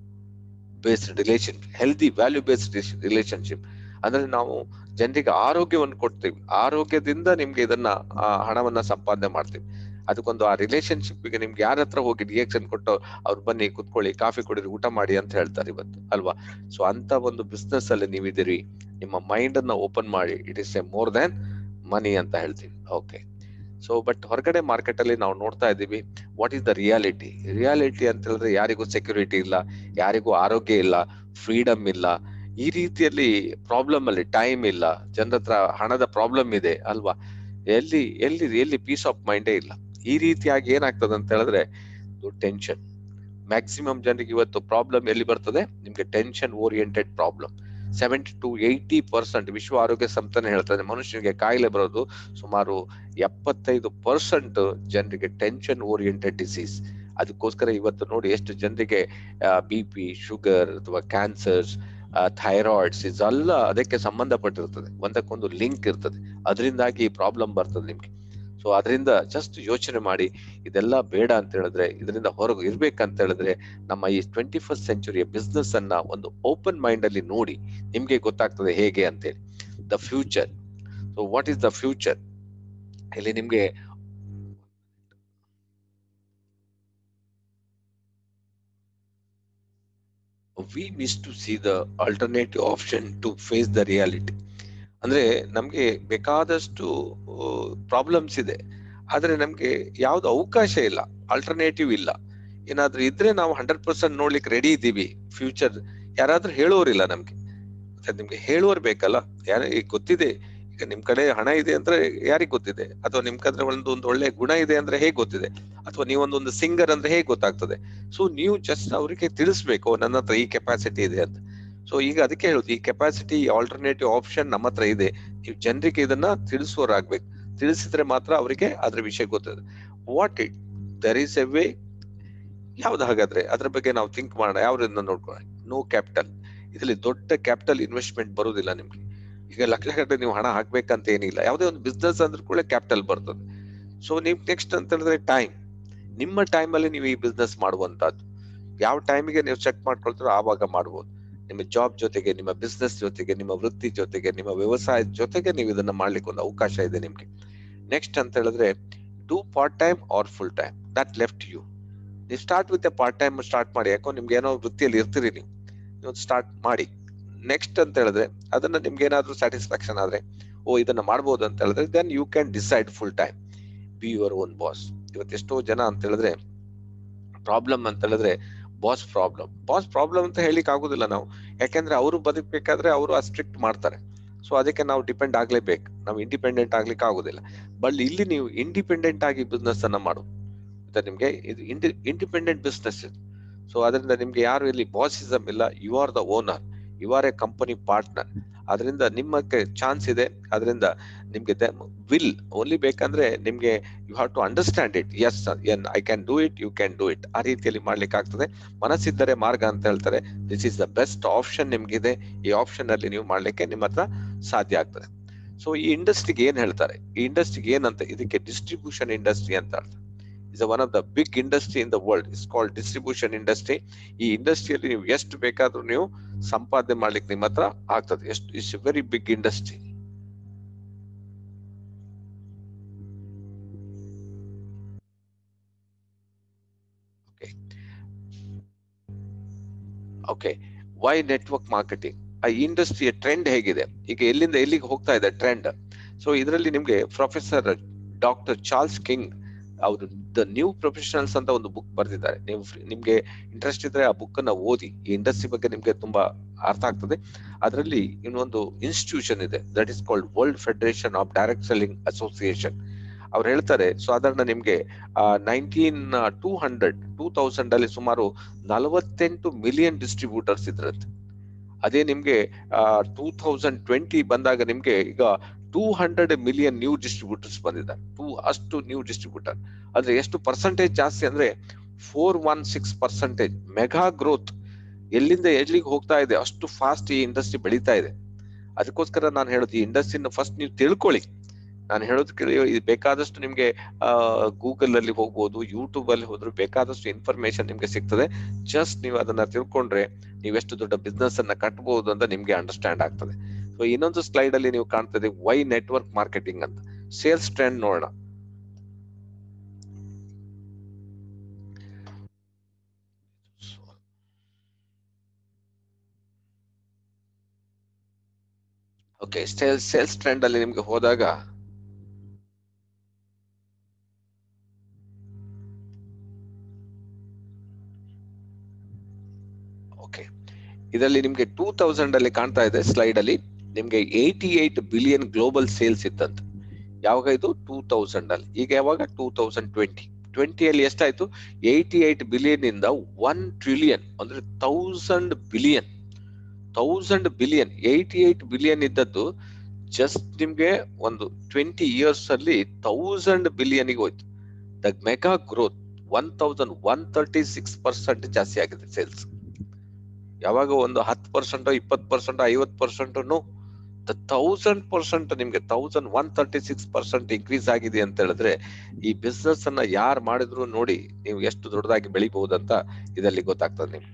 based relation healthy value based relationship ಅಂದ್ರೆ ನಾವು ಜನರಿಗೆ ಆರೋಗ್ಯವನ್ನು ಕೊಡ್ತೀವಿ ಆರೋಗ್ಯದಿಂದ ನಿಮ್ಗೆ ಇದನ್ನ ಹಣವನ್ನ ಸಂಪಾದನೆ ಮಾಡ್ತೀವಿ ಅದಕ್ಕೊಂದು ಆ ರಿಲೇಶನ್ಶಿಪ್ ಗೆ ನಿಮ್ಗೆ ಯಾರ ಹತ್ರ ಹೋಗಿ ರಿಯಾಕ್ಷನ್ ಕೊಟ್ಟು ಅವ್ರು ಬನ್ನಿ ಕುತ್ಕೊಳ್ಳಿ ಕಾಫಿ ಕುಡಿರಿ ಊಟ ಮಾಡಿ ಅಂತ ಹೇಳ್ತಾರೆ ಇವತ್ತು ಅಲ್ವಾ ಸೊ ಅಂತ ಒಂದು ಬಿಸ್ನೆಸ್ ಅಲ್ಲಿ ನೀವಿದ್ದೀರಿ ನಿಮ್ಮ ಮೈಂಡ್ ಅನ್ನ ಓಪನ್ ಮಾಡಿ it is a more than money ಅಂತ ಹೇಳ್ತೀವಿ ಓಕೆ ಸೊ ಬಟ್ ಹೊರಗಡೆ ಮಾರ್ಕೆಟ್ ಅಲ್ಲಿ ನಾವು ನೋಡ್ತಾ ಇದ್ದೀವಿ what is the reality reality ಅಂತ ಹೇಳಿದ್ರೆ ಯಾರಿಗೂ ಸೆಕ್ಯೂರಿಟಿ ಇಲ್ಲ ಯಾರಿಗೂ ಆರೋಗ್ಯ ಇಲ್ಲ ಫ್ರೀಡಮ್ ಇಲ್ಲ ಈ ರೀತಿಯಲ್ಲಿ ಪ್ರಾಬ್ಲಮ್ ಅಲ್ಲಿ ಟೈಮ್ ಇಲ್ಲ ಜನರ ಹತ್ರ ಹಣದ ಪ್ರಾಬ್ಲಮ್ ಇದೆ ಅಲ್ವಾ ಎಲ್ಲಿ ಎಲ್ಲಿ ಎಲ್ಲಿ ಪೀಸ್ ಆಫ್ ಮೈಂಡೇ ಇಲ್ಲ ಈ ರೀತಿಯಾಗಿ ಏನಾಗ್ತದೆ ಅಂತ ಹೇಳಿದ್ರೆ ಟೆನ್ಷನ್ ಮ್ಯಾಕ್ಸಿಮಮ್ ಜನರಿಗೆ ಇವತ್ತು ಪ್ರಾಬ್ಲಮ್ ಎಲ್ಲಿ ಬರ್ತದೆ ನಿಮ್ಗೆ tension oriented problem seventy to eighty percent ವಿಶ್ವ ಆರೋಗ್ಯ ಸಂಸ್ಥೆ ಹೇಳ್ತದೆ ಮನುಷ್ಯನಿಗೆ ಕಾಯಿಲೆ ಬರೋದು ಸುಮಾರು ಎಪ್ಪತ್ತೈದು ಪರ್ಸೆಂಟ್ ಜನರಿಗೆ ಟೆನ್ಷನ್ ಓರಿಯೆಂಟೆಡ್ ಡಿಸೀಸ್ ಅದಕ್ಕೋಸ್ಕರ ಇವತ್ತು ನೋಡಿ ಎಷ್ಟು ಜನರಿಗೆ ಬಿ ಪಿ ಶುಗರ್ ಅಥವಾ ಕ್ಯಾನ್ಸರ್ಸ್ ಥೈರಾಯ್ಡ್ಸ್ ಇದೆಲ್ಲ ಅದಕ್ಕೆ ಸಂಬಂಧಪಟ್ಟಿರ್ತದೆ ಒಂದಕ್ಕೊಂದು ಲಿಂಕ್ ಇರ್ತದೆ ಅದರಿಂದಾಗಿ ಈ ಪ್ರಾಬ್ಲಮ್ ಬರ್ತದೆ ನಿಮ್ಗೆ ಸೊ ಅದರಿಂದ ಜಸ್ಟ್ ಯೋಚನೆ ಮಾಡಿ ಇದೆಲ್ಲ ಬೇಡ ಅಂತ ಹೇಳಿದ್ರೆ ಇದರಿಂದ ಹೊರಗೆ ಇರ್ಬೇಕಂತ ಹೇಳಿದ್ರೆ ನಮ್ಮ ಈ ಟ್ವೆಂಟಿ ಫಸ್ಟ್ ಸೆಂಚುರಿಯ ಬಿಸ್ನೆಸ್ ಅನ್ನ ಒಂದು ಓಪನ್ ಮೈಂಡ್ ಅಲ್ಲಿ ನೋಡಿ ನಿಮ್ಗೆ ಗೊತ್ತಾಗ್ತದೆ ಹೇಗೆ ಅಂತೇಳಿ the future so what is the future ಇಲ್ಲಿ ನಿಮ್ಗೆ we miss to see the alternative option to face the reality ಅಂದ್ರೆ ನಮ್ಗೆ ಬೇಕಾದಷ್ಟು ಪ್ರಾಬ್ಲಮ್ಸ್ ಇದೆ ಆದ್ರೆ ನಮ್ಗೆ ಯಾವ್ದು ಅವಕಾಶ ಇಲ್ಲ ಆಲ್ಟರ್ನೇಟಿವ್ ಇಲ್ಲ ಏನಾದ್ರೂ ಇದ್ರೆ ನಾವು ಹಂಡ್ರೆಡ್ ಪರ್ಸೆಂಟ್ ನೋಡ್ಲಿಕ್ಕೆ ರೆಡಿ ಇದ್ದೀವಿ ಫ್ಯೂಚರ್ ಯಾರಾದ್ರೂ ಹೇಳೋರಿಲ್ಲ ನಮ್ಗೆ ಮತ್ತೆ ನಿಮ್ಗೆ ಹೇಳೋರ್ ಬೇಕಲ್ಲ ಯಾರ ಈಗ ಗೊತ್ತಿದೆ ಈಗ ನಿಮ್ ಕಡೆ ಹಣ ಇದೆ ಅಂದ್ರೆ ಯಾರಿಗ್ ಗೊತ್ತಿದೆ ಅಥವಾ ನಿಮ್ ಕಡೆ ಒಂದು ಒಂದು ಒಳ್ಳೆ ಗುಣ ಇದೆ ಅಂದ್ರೆ ಹೇಗ್ ಗೊತ್ತಿದೆ ಅಥವಾ ನೀವೊಂದೊಂದು ಸಿಂಗರ್ ಅಂದ್ರೆ ಹೇಗ್ ಗೊತ್ತಾಗ್ತದೆ ಸೊ ನೀವು ಜಸ್ಟ್ ಅವರಿಗೆ ತಿಳಿಸ್ಬೇಕು ನನ್ನ ಹತ್ರ ಈ ಕೆಪಾಸಿಟಿ ಇದೆ ಅಂತ ಸೊ ಈಗ ಅದಕ್ಕೆ ಹೇಳುದು ಈ ಕೆಪಾಸಿಟಿ ಆಲ್ಟರ್ನೇಟಿವ್ ಆಪ್ಷನ್ ನಮ್ಮ ಹತ್ರ ಇದೆ ನೀವು ಜನರಿಗೆ ಇದನ್ನ ತಿಳಿಸುವರಾಗ್ಬೇಕು ತಿಳಿಸಿದ್ರೆ ಮಾತ್ರ ಅವರಿಗೆ ಅದ್ರ ವಿಷಯ ಗೊತ್ತದೆ what it there is a way ಯಾವ್ದು ಹಾಗಾದ್ರೆ ಅದ್ರ ಬಗ್ಗೆ ನಾವು ಥಿಂಕ್ ಮಾಡೋಣ ಯಾವ್ದನ್ನ ನೋಡ್ಕೊಳ್ಳೋಣ ನೋ ಕ್ಯಾಪಿಟಲ್ ಇದರಲ್ಲಿ ದೊಡ್ಡ ಕ್ಯಾಪಿಟಲ್ ಇನ್ವೆಸ್ಟ್ಮೆಂಟ್ ಬರುವುದಿಲ್ಲ ನಿಮ್ಗೆ ಈಗ ಲಕ್ಷ ಗಟ್ಟಲೆ ನೀವು ಹಣ ಹಾಕ್ಬೇಕಂತ ಏನಿಲ್ಲ ಯಾವುದೇ ಒಂದು ಬಿಸ್ನೆಸ್ ಅಂದ್ರೂ ಕೂಡ ಕ್ಯಾಪಿಟಲ್ ಬರ್ತದೆ ಸೊ ನೀವು ನೆಕ್ಸ್ಟ್ ಅಂತ ಹೇಳಿದ್ರೆ ಟೈಮ್ ನಿಮ್ಮ ಟೈಮ್ ಅಲ್ಲಿ ನೀವು ಈ ಬಿಸ್ನೆಸ್ ಮಾಡುವಂತದ್ದು ಯಾವ ಟೈಮಿಗೆ ನೀವು ಚೆಕ್ ಮಾಡ್ಕೊಳ್ತಾರೋ ಆವಾಗ ಮಾಡ್ಬೋದು ನಿಮ್ಮ ಜಾಬ್ ಜೊತೆಗೆ ನಿಮ್ಮ ಬಿಸ್ನೆಸ್ ಜೊತೆಗೆ ನಿಮ್ಮ ವೃತ್ತಿ ಜೊತೆಗೆ ನಿಮ್ಮ ವ್ಯವಸಾಯದ ಜೊತೆಗೆ ನೀವು ಇದನ್ನ ಮಾಡ್ಲಿಕ್ಕೆ ಒಂದು ಅವಕಾಶ ಇದೆ ನಿಮ್ಗೆ ನೆಕ್ಸ್ಟ್ ಅಂತ ಹೇಳಿದ್ರೆ do part time or full time that left you ನೀವು start with a part time start ಮಾಡಿ ಯಾಕೋ ನಿಮ್ಗೆ ಏನೋ ವೃತ್ತಿಯಲ್ಲಿ ಇರ್ತೀರಿ ನೀವು ನೀವು ಸ್ಟಾರ್ಟ್ ಮಾಡಿ ನೆಕ್ಸ್ಟ್ ಅಂತ ಹೇಳಿದ್ರೆ ಅದನ್ನ ನಿಮ್ಗೆ ಏನಾದ್ರೂ ಸ್ಯಾಟಿಸ್ಫ್ಯಾಕ್ಷನ್ ಆದ್ರೆ ಓ ಇದನ್ನ ಮಾಡ್ಬೋದು ಅಂತ ಹೇಳಿದ್ರೆ then you can decide full time be your own boss ಇವತ್ತು ಎಷ್ಟೋ ಜನ ಅಂತ ಹೇಳಿದ್ರೆ ಪ್ರಾಬ್ಲಮ್ ಅಂತ ಹೇಳಿದ್ರೆ ಬಾಸ್ ಪ್ರಾಬ್ಲಮ್ ಬಾಸ್ ಪ್ರಾಬ್ಲಮ್ ಅಂತ ಹೇಳಿಕ್ ಆಗುದಿಲ್ಲ ನಾವು ಯಾಕೆಂದ್ರೆ ಅವರು ಬದುಕಬೇಕಾದ್ರೆ ಅವರು ಸ್ಟ್ರಿಕ್ಟ್ ಮಾಡ್ತಾರೆ ಸೊ ಅದಕ್ಕೆ ನಾವು ಡಿಪೆಂಡ್ ಆಗ್ಲೇಬೇಕು ನಾವು ಇಂಡಿಪೆಂಡೆಂಟ್ ಆಗ್ಲಿಕ್ಕೆ ಆಗುದಿಲ್ಲ ಬಟ್ ಇಲ್ಲಿ ನೀವು ಇಂಡಿಪೆಂಡೆಂಟ್ ಆಗಿ ಬಿಸ್ನೆಸ್ ಅನ್ನ ಮಾಡು ಮತ್ತೆ ನಿಮ್ಗೆ ಇದು ಇಂಡಿ ಇಂಡಿಪೆಂಡೆಂಟ್ ಬಿಸ್ನೆಸ್ ಇದು ಸೊ ಅದರಿಂದ ನಿಮ್ಗೆ ಯಾರು ಇಲ್ಲಿ ಬಾಸಿಸಮ್ ಇಲ್ಲ you are the owner you are a company partner ಅದರಿಂದ ನಿಮ್ಮಕ್ಕೆ ಚಾನ್ಸ್ ಇದೆ ಅದರಿಂದ ನಿಮ್ಗೆ ವಿಲ್ ಓನ್ಲಿ ಬೇಕಂದ್ರೆ ನಿಮ್ಗೆ you have to understand it as and I can do it you can do it ಆ ರೀತಿಯಲ್ಲಿ ಮಾಡ್ಲಿಕ್ಕೆ ಆಗ್ತದೆ ಮನಸ್ಸಿದ್ದರೆ ಮಾರ್ಗ ಅಂತ ಹೇಳ್ತಾರೆ this is the best option ನಿಮ್ಗಿದೆ ಈ ಆಪ್ಷನ್ ಅಲ್ಲಿ ನೀವು ಮಾಡ್ಲಿಕ್ಕೆ ನಿಮ್ಮ ಹತ್ರ ಸಾಧ್ಯ ಆಗ್ತದೆ ಸೊ ಈ ಇಂಡಸ್ಟ್ರಿಗೆ ಏನ್ ಹೇಳ್ತಾರೆ ಈ ಇಂಡಸ್ಟ್ರಿಗೆ ಏನಂತ ಇದಕ್ಕೆ ಡಿಸ್ಟ್ರಿಬ್ಯೂಷನ್ ಇಂಡಸ್ಟ್ರಿ ಅಂತ ಅರ್ಥ is one of the big industry in the world is called distribution industry ಈ ಇಂಡಸ್ಟ್ರಿಯಲ್ಲಿ ನೀವು ಎಷ್ಟು ಬೇಕಾದ್ರೂ ನೀವು ಸಂಪಾದನೆ ಮಾಡ್ಲಿಕ್ಕೆ ನಿಮ್ಮ ಹತ್ರ ಆಗ್ತದೆ ಎಷ್ಟು it's very big industry okay okay why network marketing ಆ ಇಂಡಸ್ಟ್ರಿಯ ಟ್ರೆಂಡ್ ಹೇಗಿದೆ ಈಗ ಎಲ್ಲಿಂದ ಎಲ್ಲಿಗೆ ಹೋಗ್ತಾ ಇದೆ ಟ್ರೆಂಡ್ ಸೊ ಇದರಲ್ಲಿ ನಿಮ್ಗೆ ಪ್ರೊಫೆಸರ್ ಡಾಕ್ಟರ್ ಚಾರ್ಲ್ಸ್ ಕಿಂಗ್ ಅವರು ದ ನ್ಯೂ ಪ್ರೊಫೆಷನಲ್ಸ್ ಅಂತ ಒಂದು ಬುಕ್ ಬರೆದಿದ್ದಾರೆ ನೀವು ನಿಮ್ಗೆ ಇಂಟ್ರೆಸ್ಟ್ ಇದ್ರೆ ಆ ಬುಕ್ ಅನ್ನ ಓದಿ ಈ ಇಂಡಸ್ಟ್ರಿ ಬಗ್ಗೆ ನಿಮ್ಗೆ ತುಂಬಾ ಅರ್ಥ ಆಗ್ತದೆ ಅದರಲ್ಲಿ ಇನ್ನೊಂದು ಇನ್ಸ್ಟಿಟ್ಯೂಷನ್ ಇದೆ that is called World Federation of Direct Selling Association ಅವ್ರು ಹೇಳ್ತಾರೆ ಸಾಧಾರಣ ನಿಮ್ಗೆ nineteen two hundred two thousand ಅಲ್ಲಿ ಸುಮಾರು ನಲವತ್ತೆಂಟು ಮಿಲಿಯನ್ ಡಿಸ್ಟ್ರಿಬ್ಯೂಟರ್ಸ್ ಇದ್ರಂತೆ ಅದೇ ನಿಮ್ಗೆ ಟೂ ತೌಸಂಡ್ ಟ್ವೆಂಟಿ ಬಂದಾಗ ನಿಮ್ಗೆ ಈಗ two hundred million new distributors ಬಂದಿದ್ದಾರೆ ಟೂ ಅಷ್ಟು ನ್ಯೂ ಡಿಸ್ಟ್ರಿಬ್ಯೂಟರ್ ಅಂದ್ರೆ ಎಷ್ಟು ಪರ್ಸೆಂಟೇಜ್ ಜಾಸ್ತಿ ಅಂದ್ರೆ four one six percentage mega growth ಎಲ್ಲಿಂದ ಎಲ್ಲಿಗೆ ಹೋಗ್ತಾ ಇದೆ ಅಷ್ಟು ಫಾಸ್ಟ್ ಈ ಇಂಡಸ್ಟ್ರಿ ಬೆಳೀತಾ ಇದೆ ಅದಕ್ಕೋಸ್ಕರ ನಾನು ಹೇಳೋದು ಈ ಇಂಡಸ್ಟ್ರಿನ ಫಸ್ಟ್ ನೀವು ತಿಳ್ಕೊಳ್ಳಿ ನಾನು ಹೇಳೋದು ಕೇಳಿ ಇದು ಬೇಕಾದಷ್ಟು ನಿಮ್ಗೆ ಗೂಗಲ್ ಅಲ್ಲಿ ಹೋಗ್ಬೋದು ಯೂಟ್ಯೂಬ್ ಅಲ್ಲಿ ಹೋದ್ರು ಬೇಕಾದಷ್ಟು ಇನ್ಫಾರ್ಮೇಶನ್ ನಿಮ್ಗೆ ಸಿಗ್ತದೆ ಜಸ್ಟ್ ನೀವು ಅದನ್ನ ತಿಳ್ಕೊಂಡ್ರೆ ನೀವೆಷ್ಟು ದೊಡ್ಡ ಬಿಸ್ನೆಸ್ ಅನ್ನ ಕಟ್ಟಬಹುದು ಅಂತ ನಿಮ್ಗೆ ಅಂಡರ್ಸ್ಟ್ಯಾಂಡ್ ಆಗ್ತದೆ ಸೊ ಇನ್ನೊಂದು ಸ್ಲೈಡ್ ಅಲ್ಲಿ ನೀವು ಕಾಣ್ತದೆ ವೈ ನೆಟ್ವರ್ಕ್ ಮಾರ್ಕೆಟಿಂಗ್ ಅಂತ ಸೇಲ್ಸ್ ಟ್ರೆಂಡ್ ನೋಡೋಣ ಓಕೆ ಸೇಲ್ಸ್ ಸೇಲ್ಸ್ ಟ್ರೆಂಡ್ ಅಲ್ಲಿ ನಿಮ್ಗೆ ಹೋದಾಗ ಓಕೆ ಇದರಲ್ಲಿ ನಿಮ್ಗೆ ಟೂ ತೌಸಂಡ್ ಅಲ್ಲಿ ಕಾಣ್ತಾ ಇದೆ ಸ್ಲೈಡ್ ಅಲ್ಲಿ ನಿಮ್ಗೆ eighty eight billion global sales ಇತ್ತಂತ ಯಾವಾಗ ಇದು ಟೂ ತೌಸಂಡ್ ಅಲ್ಲಿ ಈಗ ಯಾವಾಗ ಟೂ ತೌಸಂಡ್ ಟ್ವೆಂಟಿ ಟ್ವೆಂಟಿಯಲ್ಲಿ ಎಷ್ಟಾಯ್ತು ಏಯ್ಟಿ ಏಟ್ ಬಿಲಿಯನ್ ಇಂದ ಒನ್ ಟ್ರಿಲಿಯನ್ ಅಂದ್ರೆ thousand billion thousand billion eighty eight billion ಇದ್ದದ್ದು ಜಸ್ಟ್ ನಿಮ್ಗೆ ಒಂದು ಟ್ವೆಂಟಿ ಇಯರ್ಸ್ ಅಲ್ಲಿ ತೌಸಂಡ್ ಬಿಲಿಯನ್ಗೆ ಹೋಯ್ತು the mega growth one thousand one thirty six percent ಜಾಸ್ತಿ ಆಗಿದೆ ಸೇಲ್ಸ್ ಯಾವಾಗ ಒಂದು ಹತ್ತು ಪರ್ಸೆಂಟ್ ಇಪ್ಪತ್ತು ಪರ್ಸೆಂಟ್ ಐವತ್ತು ಪರ್ಸೆಂಟ್ ದ ತೌಸಂಡ್ ಪರ್ಸೆಂಟ್ ನಿಮ್ಗೆ thousand one thirty six percent increase ಆಗಿದೆ ಅಂತ ಹೇಳಿದ್ರೆ ಈ ಬಿಸ್ನೆಸ್ ಅನ್ನ ಯಾರು ಮಾಡಿದ್ರು ನೋಡಿ ನೀವು ಎಷ್ಟು ದೊಡ್ಡದಾಗಿ ಬೆಳಿಬಹುದಂತ ಇದರಲ್ಲಿ ಗೊತ್ತಾಗ್ತದೆ ನಿಮ್ಗೆ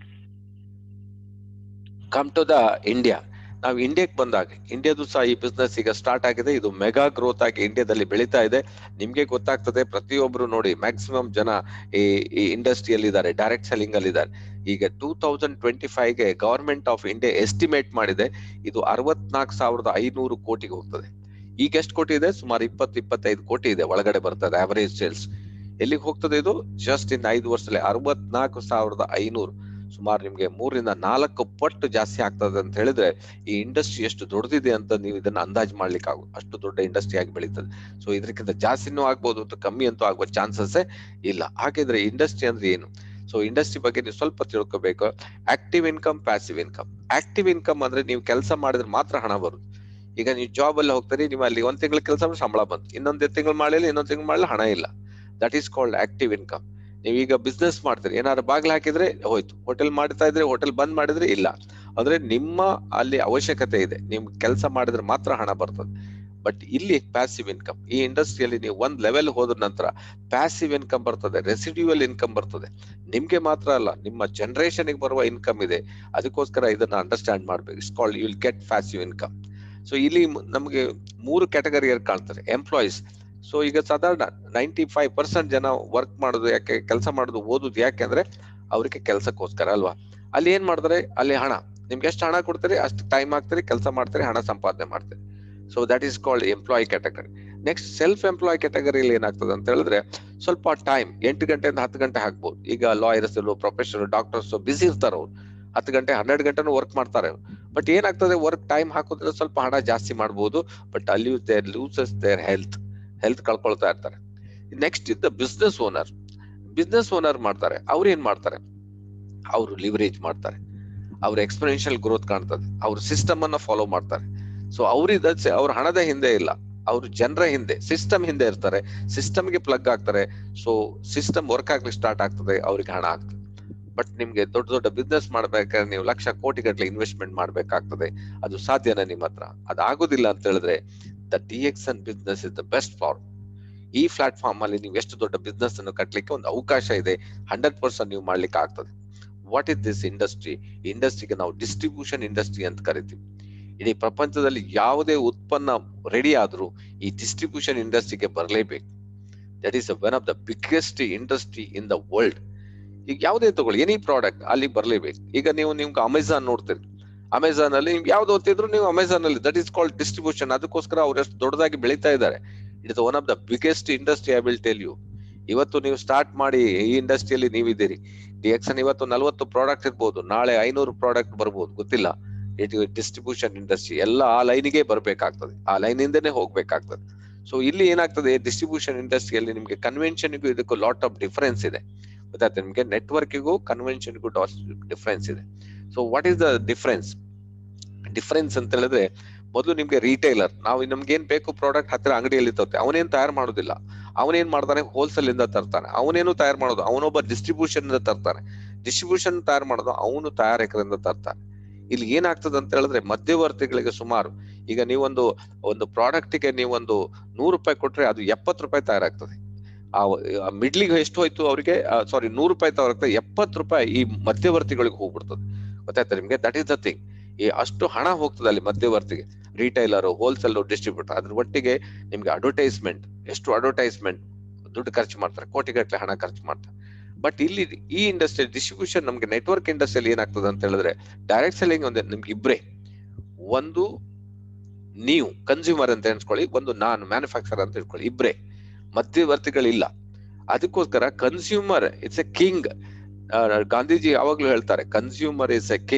ಕಮ್ ಟು ದ ಇಂಡಿಯಾ ನಾವು ಇಂಡಿಯಾಕ್ ಬಂದಾಗ ಇಂಡಿಯಾದು ಸಹ ಈ ಬಿಸ್ನೆಸ್ ಈಗ ಸ್ಟಾರ್ಟ್ ಆಗಿದೆ ಇದು ಮೆಗಾ ಗ್ರೋತ್ ಆಗಿ ಇಂಡಿಯಾದಲ್ಲಿ ಬೆಳೀತಾ ಇದೆ ನಿಮ್ಗೆ ಗೊತ್ತಾಗ್ತದೆ ಪ್ರತಿಯೊಬ್ರು ನೋಡಿ ಮ್ಯಾಕ್ಸಿಮಮ್ ಜನ ಈ ಈ ಇಂಡಸ್ಟ್ರಿಯಲ್ಲಿ ಇದ್ದಾರೆ ಡೈರೆಕ್ಟ್ ಸೆಲ್ಲಿಂಗ್ ಅಲ್ಲಿ ಇದ್ದಾರೆ ಈಗ ಟೂ ತೌಸಂಡ್ ಟ್ವೆಂಟಿ ಫೈವ್ಗೆ ಗವರ್ಮೆಂಟ್ ಆಫ್ ಇಂಡಿಯಾ ಎಸ್ಟಿಮೇಟ್ ಮಾಡಿದೆ ಇದು ಅರವತ್ನಾಲ್ಕು ಸಾವಿರದ ಐನೂರು ಕೋಟಿಗೆ ಹೋಗ್ತದೆ ಈಗ ಎಷ್ಟು ಕೋಟಿ ಇದೆ ಸುಮಾರು ಇಪ್ಪತ್ತು ಇಪ್ಪತ್ತೈದು ಕೋಟಿ ಇದೆ ಒಳಗಡೆ ಬರ್ತದೆ ಆವರೇಜ್ ಸೇಲ್ಸ್ ಎಲ್ಲಿಗೆ ಹೋಗ್ತದೆ ಇದು ಜಸ್ಟ್ ಇನ್ ಐದು ವರ್ಷದಲ್ಲಿ ಅರವತ್ನಾಲ್ಕು ಸಾವಿರದ ಐನೂರು ಸುಮಾರು ನಿಮ್ಗೆ ಮೂರಿಂದ ನಾಲ್ಕು ಪಟ್ಟು ಜಾಸ್ತಿ ಆಗ್ತದೆ ಅಂತ ಹೇಳಿದ್ರೆ ಈ ಇಂಡಸ್ಟ್ರಿ ಎಷ್ಟು ದೊಡ್ಡದಿದೆ ಅಂತ ನೀವು ಇದನ್ನ ಅಂದಾಜು ಮಾಡ್ಲಿಕ್ಕೆ ಆಗುತ್ತೆ ಅಷ್ಟು ದೊಡ್ಡ ಇಂಡಸ್ಟ್ರಿ ಆಗಿ ಬೆಳೀತದೆ ಸೊ ಇದಕ್ಕಿಂತ ಜಾಸ್ತಿನೂ ಆಗ್ಬೋದು ಅಥವಾ ಕಮ್ಮಿ ಅಂತೂ ಆಗುವ ಚಾನ್ಸಸ್ ಇಲ್ಲ ಹಾಗಿದ್ರೆ ಇಂಡಸ್ಟ್ರಿ ಅಂದ್ರೆ ಏನು ಸೊ ಇಂಡಸ್ಟ್ರಿ ಬಗ್ಗೆ ನೀವು ಸ್ವಲ್ಪ ತಿಳ್ಕೊಬೇಕು active income passive income active income ಅಂದ್ರೆ ನೀವು ಕೆಲಸ ಮಾಡಿದ್ರೆ ಮಾತ್ರ ಹಣ ಬರುತ್ತೆ ಈಗ ನೀವು ಜಾಬ್ ಅಲ್ಲಿ ಹೋಗ್ತೀರಿ ನೀವು ಅಲ್ಲಿ ಒಂದ್ ತಿಂಗಳ ಕೆಲಸ ಸಂಬಳ ಬಂತು ಇನ್ನೊಂದ್ ತಿಂಗಳು ಮಾಡಲಿಲ್ಲ ಇನ್ನೊಂದ್ ತಿಂಗಳು ಮಾಡಲಿ ಹಣ ಇಲ್ಲ that is called active income ನೀವೀಗ ಬಿಸ್ನೆಸ್ ಮಾಡ್ತೀರಿ ಏನಾದ್ರು ಬಾಗಿಲು ಹಾಕಿದ್ರೆ ಹೋಯ್ತು ಹೋಟೆಲ್ ಮಾಡ್ತಾ ಇದ್ರೆ ಹೋಟೆಲ್ ಬಂದ್ ಮಾಡಿದ್ರೆ ಇಲ್ಲ ಅಂದ್ರೆ ನಿಮ್ಮ ಅಲ್ಲಿ ಅವಶ್ಯಕತೆ ಇದೆ ನಿಮ್ ಕೆಲಸ ಮಾಡಿದ್ರೆ ಮಾತ್ರ ಹಣ ಬರ್ತದೆ ಬಟ್ ಇಲ್ಲಿ ಪ್ಯಾಸಿವ್ ಇನ್ಕಮ್ ಈ ಇಂಡಸ್ಟ್ರಿಯಲ್ಲಿ ನೀವು ಒಂದ್ ಲೆವೆಲ್ ಹೋದ ನಂತರ ಪ್ಯಾಸಿವ್ ಇನ್ಕಮ್ ಬರ್ತದೆ ರೆಸಿಡ್ಯೂವಲ್ ಇನ್ಕಮ್ ಬರ್ತದೆ ನಿಮ್ಗೆ ಮಾತ್ರ ಅಲ್ಲ ನಿಮ್ಮ ಜನರೇಷನ್ ಬರುವ ಇನ್ಕಮ್ ಇದೆ ಅದಕ್ಕೋಸ್ಕರ ಇದನ್ನ ಅಂಡರ್ಸ್ಟ್ಯಾಂಡ್ ಮಾಡ್ಬೇಕು it's called you will get passive income so ಇಲ್ಲಿ ನಮಗೆ ಮೂರು ಕ್ಯಾಟಗರಿಯಲ್ಲಿ ಕಾಣ್ತಾರೆ ಎಂಪ್ಲಾಯೀಸ್ ಸೊ ಈಗ ಸಾಧಾರಣ ನೈಂಟಿ ಫೈವ್ ಪರ್ಸೆಂಟ್ ಜನ ವರ್ಕ್ ಮಾಡೋದು ಯಾಕೆ ಕೆಲಸ ಮಾಡೋದು ಓದುದು ಯಾಕೆಂದ್ರೆ ಅವ್ರಿಗೆ ಕೆಲಸಕ್ಕೋಸ್ಕರ ಅಲ್ವಾ ಅಲ್ಲಿ ಏನ್ ಮಾಡ್ತಾರೆ ಅಲ್ಲಿ ಹಣ ನಿಮ್ಗೆ ಎಷ್ಟು ಹಣ ಕೊಡ್ತೀರಿ ಅಷ್ಟು ಟೈಮ್ ಹಾಕ್ತೀರಿ ಕೆಲಸ ಮಾಡ್ತೀರಿ ಹಣ ಸಂಪಾದನೆ ಮಾಡ್ತೀರಿ so that is called employ category next self employ ಕ್ಯಾಟಗರಿಯಲ್ಲಿ ಏನಾಗ್ತದೆ ಅಂತ ಹೇಳಿದ್ರೆ ಸ್ವಲ್ಪ ಟೈಮ್ ಎಂಟು ಗಂಟೆಯಿಂದ ಹತ್ತು ಗಂಟೆ ಹಾಕ್ಬೋದು ಈಗ ಲಾಯರ್ಸ್ ಪ್ರೊಫೆಷನಲ್ ಡಾಕ್ಟರ್ಸ್ ಬಿಸಿ ಇರ್ತಾರೆ ಅವ್ರು ಹತ್ತು ಗಂಟೆ ಹನ್ನೆರಡು ಗಂಟೆನೂ ವರ್ಕ್ ಮಾಡ್ತಾರೆ ಬಟ್ ಏನಾಗ್ತದೆ ವರ್ಕ್ ಟೈಮ್ ಹಾಕೋದ್ರೆ ಸ್ವಲ್ಪ ಹಣ ಜಾಸ್ತಿ ಮಾಡ್ಬೋದು ಬಟ್ ಅಲ್ಲಿ there losses there health health ಕಳ್ಕೊಳ್ತಾ ಇರ್ತಾರೆ ನೆಕ್ಸ್ಟ್ ಇದ್ದ ಬಿಸ್ನೆಸ್ ಓನರ್ ಬಿಸ್ನೆಸ್ ಓನರ್ ಮಾಡ್ತಾರೆ ಅವ್ರು ಏನ್ ಮಾಡ್ತಾರೆ ಅವರು ಲಿವರೇಜ್ ಮಾಡ್ತಾರೆ ಅವ್ರ ಎಕ್ಸ್ಪೆನ್ಷಿಯಲ್ ಗ್ರೋತ್ ಕಾಣ್ತದೆ ಅವ್ರ ಸಿಸ್ಟಮ್ ಅನ್ನ ಫಾಲೋ ಮಾಡ್ತಾರೆ ಸೊ ಅವ್ರಿದ ಅವ್ರ ಹಣದ ಹಿಂದೆ ಇಲ್ಲ ಅವ್ರು ಜನರ ಹಿಂದೆ ಸಿಸ್ಟಮ್ ಹಿಂದೆ ಇರ್ತಾರೆ ಸಿಸ್ಟಮ್ಗೆ ಪ್ಲಗ್ ಆಗ್ತಾರೆ ಸೊ ಸಿಸ್ಟಮ್ ವರ್ಕ್ ಆಗ್ಲಿಕ್ಕೆ ಸ್ಟಾರ್ಟ್ ಆಗ್ತದೆ ಅವ್ರಿಗೆ ಹಣ ಆಗ್ತದೆ ಬಟ್ ನಿಮ್ಗೆ ದೊಡ್ಡ ದೊಡ್ಡ ಬಿಸ್ನೆಸ್ ಮಾಡ್ಬೇಕಾದ್ರೆ ನೀವು ಲಕ್ಷ ಕೋಟಿ ಗಟ್ಟಲೆ ಇನ್ವೆಸ್ಟ್ಮೆಂಟ್ ಮಾಡ್ಬೇಕಾಗ್ತದೆ ಅದು ಸಾಧ್ಯನಾ ನಿಮ್ಮ ಹತ್ರ ಅದಾಗೋದಿಲ್ಲ ಅಂತ ಹೇಳಿದ್ರೆ the D X N business is the best form ಈ ಪ್ಲಾಟ್ಫಾರ್ಮ್ ಅಲ್ಲಿ ನೀವು ಎಷ್ಟು ದೊಡ್ಡ ಬಿಸ್ನೆಸ್ ಅನ್ನು ಕಟ್ಟಲಿಕ್ಕೆ ಒಂದು ಅವಕಾಶ ಇದೆ ಹಂಡ್ರೆಡ್ ಪರ್ಸೆಂಟ್ ನೀವು ಮಾಡ್ಲಿಕ್ಕೆ ಆಗ್ತದೆ ವಾಟ್ ಇಸ್ ದಿಸ್ ಇಂಡಸ್ಟ್ರಿ ಇಂಡಸ್ಟ್ರಿಗೆ ನಾವು ಡಿಸ್ಟ್ರಿಬ್ಯೂಷನ್ ಇಂಡಸ್ಟ್ರಿ ಅಂತ ಕರಿತೀವಿ ಇಡೀ ಪ್ರಪಂಚದಲ್ಲಿ ಯಾವುದೇ ಉತ್ಪನ್ನ ರೆಡಿ ಆದ್ರೂ ಈ ಡಿಸ್ಟ್ರಿಬ್ಯೂಷನ್ ಇಂಡಸ್ಟ್ರಿಗೆ ಬರಲೇಬೇಕು that is one of the biggest industry in the world ಈಗ ಯಾವುದೇ ತಗೊಳ್ಳಿ ಎನಿ ಪ್ರಾಡಕ್ಟ್ ಅಲ್ಲಿ ಬರಲೇಬೇಕು ಈಗ ನೀವು ನಿಮ್ಗೆ ಅಮೆಝಾನ್ ನೋಡ್ತೀರಿ ಅಮೆಝಾನ್ ಅಲ್ಲಿ ನಿಮ್ಗೆ ಯಾವ್ದು ಓದ್ತಿದ್ರು ನೀವು ಅಮೆಝಾನ್ ಅಲ್ಲಿ ದಟ್ ಈಸ್ ಕಾಲ್ಡ್ ಡಿಸ್ಟ್ರಿಬ್ಯೂಷನ್ ಅದಕ್ಕೋಸ್ಕರ ಅವ್ರು ಎಷ್ಟು ದೊಡ್ಡದಾಗಿ ಬೆಳೀತಾ ಇದ್ದಾರೆ it's one of the biggest industry I will tell you ಇವತ್ತು ನೀವು ಸ್ಟಾರ್ಟ್ ಮಾಡಿ ಈ ಇಂಡಸ್ಟ್ರಿಯಲ್ಲಿ ನೀವಿದ್ದೀರಿ ಡಿ ಎಕ್ಸನ್ ಇವತ್ತು ನಲವತ್ತು ಪ್ರಾಡಕ್ಟ್ ಇರ್ಬೋದು ನಾಳೆ ಐನೂರು ಪ್ರಾಡಕ್ಟ್ ಬರ್ಬೋದು ಗೊತ್ತಿಲ್ಲ ಇಟ್ ಡಿಸ್ಟ್ರಿಬ್ಯೂಷನ್ ಇಂಡಸ್ಟ್ರಿ ಎಲ್ಲ ಆ ಲೈನಿಗೆ ಬರಬೇಕಾಗ್ತದೆ ಆ ಲೈನ್ ಇಂದನೇ ಹೋಗ್ಬೇಕಾಗ್ತದೆ ಸೊ ಇಲ್ಲಿ ಏನಾಗ್ತದೆ ಡಿಸ್ಟ್ರಿಬ್ಯೂಷನ್ ಇಂಡಸ್ಟ್ರಿಯಲ್ಲಿ ನಿಮ್ಗೆ ಕನ್ವೆನ್ಷನ್ಗೂ ಇದಕ್ಕೂ ಲಾಟ್ ಆಫ್ ಡಿಫರೆನ್ಸ್ ಇದೆ ಗೊತ್ತಾಗ್ತದೆ ನಿಮ್ಗೆ ನೆಟ್ವರ್ಕಿಗೂ ಕನ್ವೆನ್ಷನ್ಗೂ ಡಿಫರೆನ್ಸ್ ಇದೆ so what is the difference difference ಅಂತ ಹೇಳಿದ್ರೆ ಮೊದಲು ನಿಮ್ಗೆ ರಿಟೈಲರ್ ನಾವು ನಮ್ಗೆ ಏನ್ ಬೇಕು ಪ್ರಾಡಕ್ಟ್ ಹತ್ತಿರ ಅಂಗಡಿಯಲ್ಲಿ ತರ್ತೆ ಅವನೇನ್ ತಯಾರು ಮಾಡೋದಿಲ್ಲ ಅವನೇನ್ ಮಾಡ್ತಾನೆ ಹೋಲ್ಸೇಲ್ ಇಂದ ತರ್ತಾನೆ ಅವನೇನು ತಯಾರು ಮಾಡೋದು ಅವನೊಬ್ಬ ಡಿಸ್ಟ್ರಿಬ್ಯೂಷನ್ ಇಂದ ತರ್ತಾನೆ ಡಿಸ್ಟ್ರಿಬ್ಯೂಷನ್ ತಯಾರು ಮಾಡೋದು ಅವನು ತಯಾರಕರಿಂದ ತರ್ತಾನೆ ಇಲ್ಲಿ ಏನಾಗ್ತದೆ ಅಂತ ಹೇಳಿದ್ರೆ ಮಧ್ಯವರ್ತಿಗಳಿಗೆ ಸುಮಾರು ಈಗ ನೀವೊಂದು ಒಂದು ಪ್ರಾಡಕ್ಟ್ಗೆ ನೀವೊಂದು ನೂರು ರೂಪಾಯಿ ಕೊಟ್ರೆ ಅದು ಎಪ್ಪತ್ತು ರೂಪಾಯಿ ತಯಾರಾಗ್ತದೆ ಆ ಮಿಡ್ಲಿಗೆ ಎಷ್ಟು ಹೋಯ್ತು ಅವರಿಗೆ ಸಾರಿ ನೂರು ರೂಪಾಯಿ ತಯಾರಾಗ್ತದೆ ಎಪ್ಪತ್ತು ರೂಪಾಯಿ ಈ ಮಧ್ಯವರ್ತಿಗಳಿಗೆ ಹೋಗ್ಬಿಡ್ತದೆ ಗೊತ್ತಾಯ್ತಾ ನಿಮ್ಗೆ ದಟ್ ಈಸ್ ದ ಥಿಂಗ್ ಈ ಅಷ್ಟು ಹಣ ಹೋಗ್ತದೆ ಅಲ್ಲಿ ಮಧ್ಯವರ್ತಿಗೆ ರಿಟೈಲರ್ ಹೋಲ್ಸೇಲ್ ಡಿಸ್ಟ್ರಿಬ್ಯೂಟರ್ ಅದ್ರ ಒಟ್ಟಿಗೆ ನಿಮ್ಗೆ ಅಡ್ವರ್ಟೈಸ್ಮೆಂಟ್ ಎಷ್ಟು ಅಡ್ವರ್ಟೈಸ್ಮೆಂಟ್ ದುಡ್ಡು ಖರ್ಚು ಮಾಡ್ತಾರೆ ಕೋಟಿಗಟ್ಟಲೆ ಹಣ ಖರ್ಚು ಮಾಡ್ತಾರೆ ಬಟ್ ಇಲ್ಲಿ ಈ ಇಂಡಸ್ಟ್ರಿ ಡಿಸ್ಟ್ರಿಬ್ಯೂಷನ್ ನಮ್ಗೆ ನೆಟ್ವರ್ಕ್ ಇಂಡಸ್ಟ್ರಿಯಲ್ಲಿ ಏನಾಗ್ತದೆ ಅಂತ ಹೇಳಿದ್ರೆ ಡೈರೆಕ್ಟ್ ಸೆಲ್ಲಿಂಗ್ ಒಂದು ನಿಮ್ಗೆ ಇಬ್ರೇ ಒಂದು ನೀವು ಕನ್ಸ್ಯೂಮರ್ ಅಂತ ಎಣಿಸ್ಕೊಳ್ಳಿ ಒಂದು ನಾನು ಮ್ಯಾನುಫ್ಯಾಕ್ಚರ್ ಅಂತ ಇಟ್ಕೊಳ್ಳಿ ಇಬ್ರೇ ಮಧ್ಯವರ್ತಿಗಳಿಲ್ಲ ಅದಕ್ಕೋಸ್ಕರ consumer it's a king Gandhiji ಯಾವಾಗ್ಲೂ ಹೇಳ್ತಾರೆ consumer is a king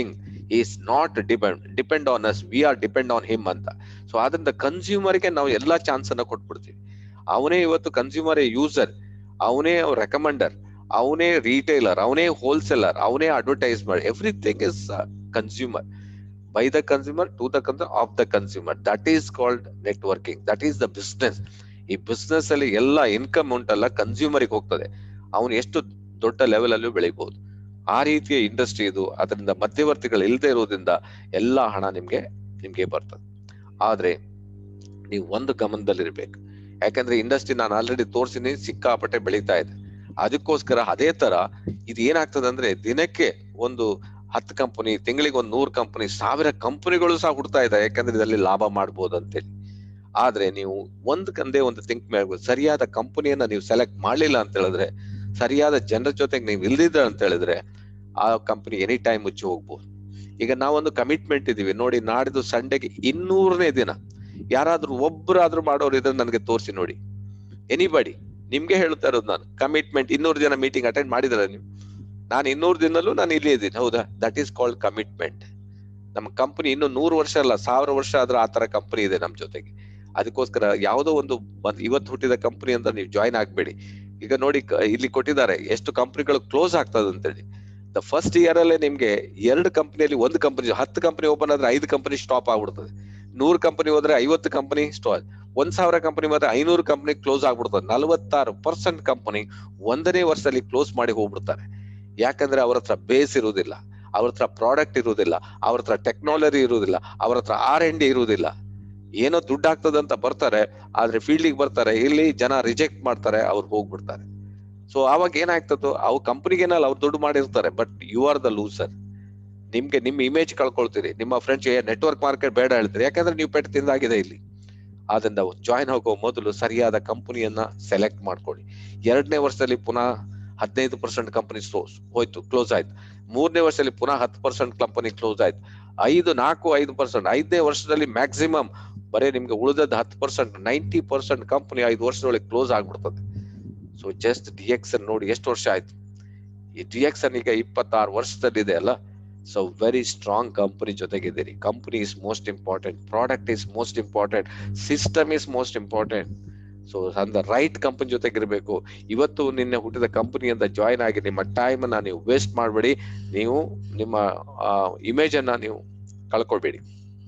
is not depend depend on us we are depend on him ಅಂತ ಸೊ ಆದ್ರಿಂದ ಕನ್ಸ್ಯೂಮರ್ಗೆ ನಾವು ಎಲ್ಲಾ ಚಾನ್ಸ್ ಅನ್ನ ಕೊಟ್ಬಿಡ್ತೀವಿ ಅವನೇ ಇವತ್ತು ಕನ್ಸ್ಯೂಮರ್ ಯೂಸರ್ ಅವನೇ ರೆಕಮೆಂಡರ್ ಅವನೇ ರಿಟೇಲರ್ ಅವನೇ ಹೋಲ್ಸೇಲರ್ ಅವನೇ ಅಡ್ವರ್ಟೈಸ್ ಮಾಡಿ everything is consumer by the consumer to the consumer of the consumer that is called networking that is the business ಈ ಬಿಸ್ನೆಸ್ ಅಲ್ಲಿ ಎಲ್ಲ ಇನ್ಕಮ್ ಉಂಟಲ್ಲ ಕನ್ಸ್ಯೂಮರ್ಗೆ ಹೋಗ್ತದೆ ಅವನು ಎಷ್ಟು ದೊಡ್ಡ ಲೆವೆಲ್ ಅಲ್ಲೂ ಬೆಳಿಬಹುದು ಆ ರೀತಿಯ ಇಂಡಸ್ಟ್ರಿ ಇದು ಅದರಿಂದ ಮಧ್ಯವರ್ತಿಗಳು ಇಲ್ಲದೆ ಇರೋದ್ರಿಂದ ಎಲ್ಲಾ ಹಣ ನಿಮ್ಗೆ ನಿಮ್ಗೆ ಬರ್ತದೆ ಆದ್ರೆ ನೀವು ಒಂದು ಗಮನದಲ್ಲಿರ್ಬೇಕು ಯಾಕಂದ್ರೆ ಇಂಡಸ್ಟ್ರಿ ನಾನು ಆಲ್ರೆಡಿ ತೋರಿಸಿನಿ ಸಿಕ್ಕಾಪಟ್ಟೆ ಬೆಳೀತಾ ಇದೆ ಅದಕ್ಕೋಸ್ಕರ ಅದೇ ತರ ಇದು ಏನಾಗ್ತದೆ ಅಂದ್ರೆ ದಿನಕ್ಕೆ ಒಂದು ಹತ್ತು ಕಂಪನಿ ತಿಂಗಳಿಗೆ ಒಂದು ನೂರು ಕಂಪನಿ ಸಾವಿರ ಕಂಪನಿಗಳು ಸಹ ಹುಡ್ತಾ ಇದೆ ಯಾಕಂದ್ರೆ ಇದರಲ್ಲಿ ಲಾಭ ಮಾಡ್ಬೋದು ಅಂತೇಳಿ ಆದ್ರೆ ನೀವು ಒಂದ್ ಕಂದೇ ಒಂದು ಥಿಂಕ್ ಮಾಡ್ಬೋದು ಸರಿಯಾದ ಕಂಪನಿಯನ್ನ ನೀವು ಸೆಲೆಕ್ಟ್ ಮಾಡ್ಲಿಲ್ಲ ಅಂತ ಹೇಳಿದ್ರೆ ಸರಿಯಾದ ಜನರ ಜೊತೆಗೆ ನೀವು ಇಲ್ದಿದ್ರ ಅಂತ ಹೇಳಿದ್ರೆ ಆ ಕಂಪನಿ ಎನಿ ಟೈಮ್ ಮುಚ್ಚಿ ಹೋಗ್ಬೋದು ಈಗ ನಾವೊಂದು ಕಮಿಟ್ಮೆಂಟ್ ಇದೀವಿ ನೋಡಿ ನಾಡಿದ್ದು ಸಂಡೆಗೆ ಇನ್ನೂರನೇ ದಿನ ಯಾರಾದ್ರೂ ಒಬ್ಬರಾದ್ರೂ ಮಾಡೋರು ಇದ್ರೆ ನನಗೆ ತೋರಿಸಿ ನೋಡಿ ಎನಿಬಡಿ ನಿಮ್ಗೆ ಹೇಳ್ತಾ ಇರೋದು ನಾನು ಕಮಿಟ್ಮೆಂಟ್ ಇನ್ನೂರು ಜನ ಮೀಟಿಂಗ್ ಅಟೆಂಡ್ ಮಾಡಿದಾರೆ ನೀವು ನಾನು ಇನ್ನೂರು ದಿನಲ್ಲೂ ನಾನು ಇಲ್ಲಿ ಇದ್ದೀನಿ ಹೌದಾ ದಟ್ ಈಸ್ ಕಾಲ್ಡ್ ಕಮಿಟ್ಮೆಂಟ್ ನಮ್ಮ ಕಂಪನಿ ಇನ್ನು ನೂರು ವರ್ಷ ಅಲ್ಲ ಸಾವಿರ ವರ್ಷ ಆದ್ರೆ ಆ ತರ ಕಂಪನಿ ಇದೆ ನಮ್ ಜೊತೆಗೆ ಅದಕ್ಕೋಸ್ಕರ ಯಾವುದೋ ಒಂದು ಒಂದ್ ಇವತ್ತು ಹುಟ್ಟಿದ ಕಂಪನಿ ಅಂತ ನೀವು ಜಾಯಿನ್ ಆಗ್ಬೇಡಿ ಈಗ ನೋಡಿ ಕ- ಇಲ್ಲಿ ಕೊಟ್ಟಿದ್ದಾರೆ ಎಷ್ಟು ಕಂಪನಿಗಳು ಕ್ಲೋಸ್ ಆಗ್ತದೆ ಅಂತೇಳಿ ದ ಫಸ್ಟ್ ಇಯರ್ ಅಲ್ಲೇ ನಿಮ್ಗೆ ಎರಡು ಕಂಪನಿಯಲ್ಲಿ ಒಂದು ಕಂಪನಿ ಹತ್ತು ಕಂಪನಿ ಓಪನ್ ಆದ್ರೆ ಐದು ಕಂಪನಿ ಸ್ಟಾಪ್ ಆಗ್ಬಿಡ್ತದೆ ನೂರು ಕಂಪನಿ ಹೋದ್ರೆ ಐವತ್ತು ಕಂಪನಿ ಸ್ಟಾಪ್ ಒಂದ್ ಸಾವಿರ ಕಂಪನಿ ಮಾತ್ರ ಐನೂರು ಕಂಪನಿ ಕ್ಲೋಸ್ ಆಗ್ಬಿಡ್ತದೆ ನಲವತ್ತಾರು ಪರ್ಸೆಂಟ್ ಕಂಪನಿ ಒಂದನೇ ವರ್ಷದಲ್ಲಿ ಕ್ಲೋಸ್ ಮಾಡಿ ಹೋಗ್ಬಿಡ್ತಾರೆ ಯಾಕಂದ್ರೆ ಅವ್ರ ಹತ್ರ ಬೇಸ್ ಇರುವುದಿಲ್ಲ ಅವ್ರ ಹತ್ರ ಪ್ರಾಡಕ್ಟ್ ಇರುವುದಿಲ್ಲ ಅವ್ರ ಹತ್ರ ಟೆಕ್ನಾಲಜಿ ಇರುವುದಿಲ್ಲ ಅವ್ರ ಹತ್ರ ಆರ್ ಎನ್ ಡಿ ಇರುವುದಿಲ್ಲ ಏನೋ ದುಡ್ಡು ಆಗ್ತದೆ ಅಂತ ಬರ್ತಾರೆ ಆದ್ರೆ ಫೀಲ್ಡಿಗೆ ಬರ್ತಾರೆ ಇಲ್ಲಿ ಜನ ರಿಜೆಕ್ಟ್ ಮಾಡ್ತಾರೆ ಅವ್ರು ಹೋಗ್ಬಿಡ್ತಾರೆ ಸೊ ಅವಾಗ ಏನಾಗ್ತದೋ ಅವು ಕಂಪನಿಗೇನಲ್ಲ ಅವ್ರು ದುಡ್ಡು ಮಾಡಿರ್ತಾರೆ but you are the loser ನಿಮ್ಗೆ ನಿಮ್ ಇಮೇಜ್ ಕಳ್ಕೊಳ್ತೀರಿ ನಿಮ್ಮ ಫ್ರೆಂಡ್ಸ್ ನೆಟ್ವರ್ಕ್ ಮಾರ್ಕೆಟ್ ಬೇಡ ಹೇಳ್ತೀರಿ ಯಾಕಂದ್ರೆ ನೀವು ಪೆಟ್ಟು ತಿಂದಾಗಿದೆ ಇಲ್ಲಿ ಆದ್ರಿಂದ ಜಾಯಿನ್ ಆಗೋ ಮೊದಲು ಸರಿಯಾದ ಕಂಪನಿಯನ್ನ ಸೆಲೆಕ್ಟ್ ಮಾಡ್ಕೊಳ್ಳಿ ಎರಡನೇ ವರ್ಷದಲ್ಲಿ ಪುನಃ ಹದಿನೈದು ಪರ್ಸೆಂಟ್ ಕಂಪನಿ ಹೋಯ್ತು ಕ್ಲೋಸ್ ಆಯ್ತು ಮೂರನೇ ವರ್ಷದಲ್ಲಿ ಪುನಃ ಹತ್ತು ಪರ್ಸೆಂಟ್ ಕಂಪನಿ ಕ್ಲೋಸ್ ಆಯ್ತು ಐದು ನಾಲ್ಕು ಐದು ಪರ್ಸೆಂಟ್ ಐದನೇ ವರ್ಷದಲ್ಲಿ ಮ್ಯಾಕ್ಸಿಮಮ್ ಬರೀ ನಿಮ್ಗೆ ಉಳಿದದ್ದು ಹತ್ತು ಪರ್ಸೆಂಟ್ ನೈಂಟಿ ಪರ್ಸೆಂಟ್ ಕಂಪನಿ ಐದು ವರ್ಷದೊಳಗೆ ಕ್ಲೋಸ್ ಆಗ್ಬಿಡ್ತದೆ so just D X N ನೋಡಿ ಎಷ್ಟು ವರ್ಷ ಆಯ್ತು ಈ ಡಿ ಎಕ್ಸ್ ಅನ್ ಈಗ ಇಪ್ಪತ್ತಾರು ವರ್ಷದಲ್ಲಿ ಇದೆ ಅಲ್ಲ ಸೊ ವೆರಿ ಸ್ಟ್ರಾಂಗ್ ಕಂಪನಿ ಜೊತೆಗಿದ್ದೀರಿ company is most important product is most important system is most important so ಅಂದ ರೈಟ್ ಕಂಪನಿ ಜೊತೆಗಿರ್ಬೇಕು ಇವತ್ತು ನಿನ್ನೆ ಹುಟ್ಟಿದ ಕಂಪನಿ ಅಂತ ಜಾಯಿನ್ ಆಗಿ ನಿಮ್ಮ ಟೈಮ್ ಅನ್ನ ನೀವು ವೇಸ್ಟ್ ಮಾಡಬೇಡಿ ನೀವು ನಿಮ್ಮ ಇಮೇಜ್ ಅನ್ನ ನೀವು ಕಳ್ಕೊಳ್ಬೇಡಿ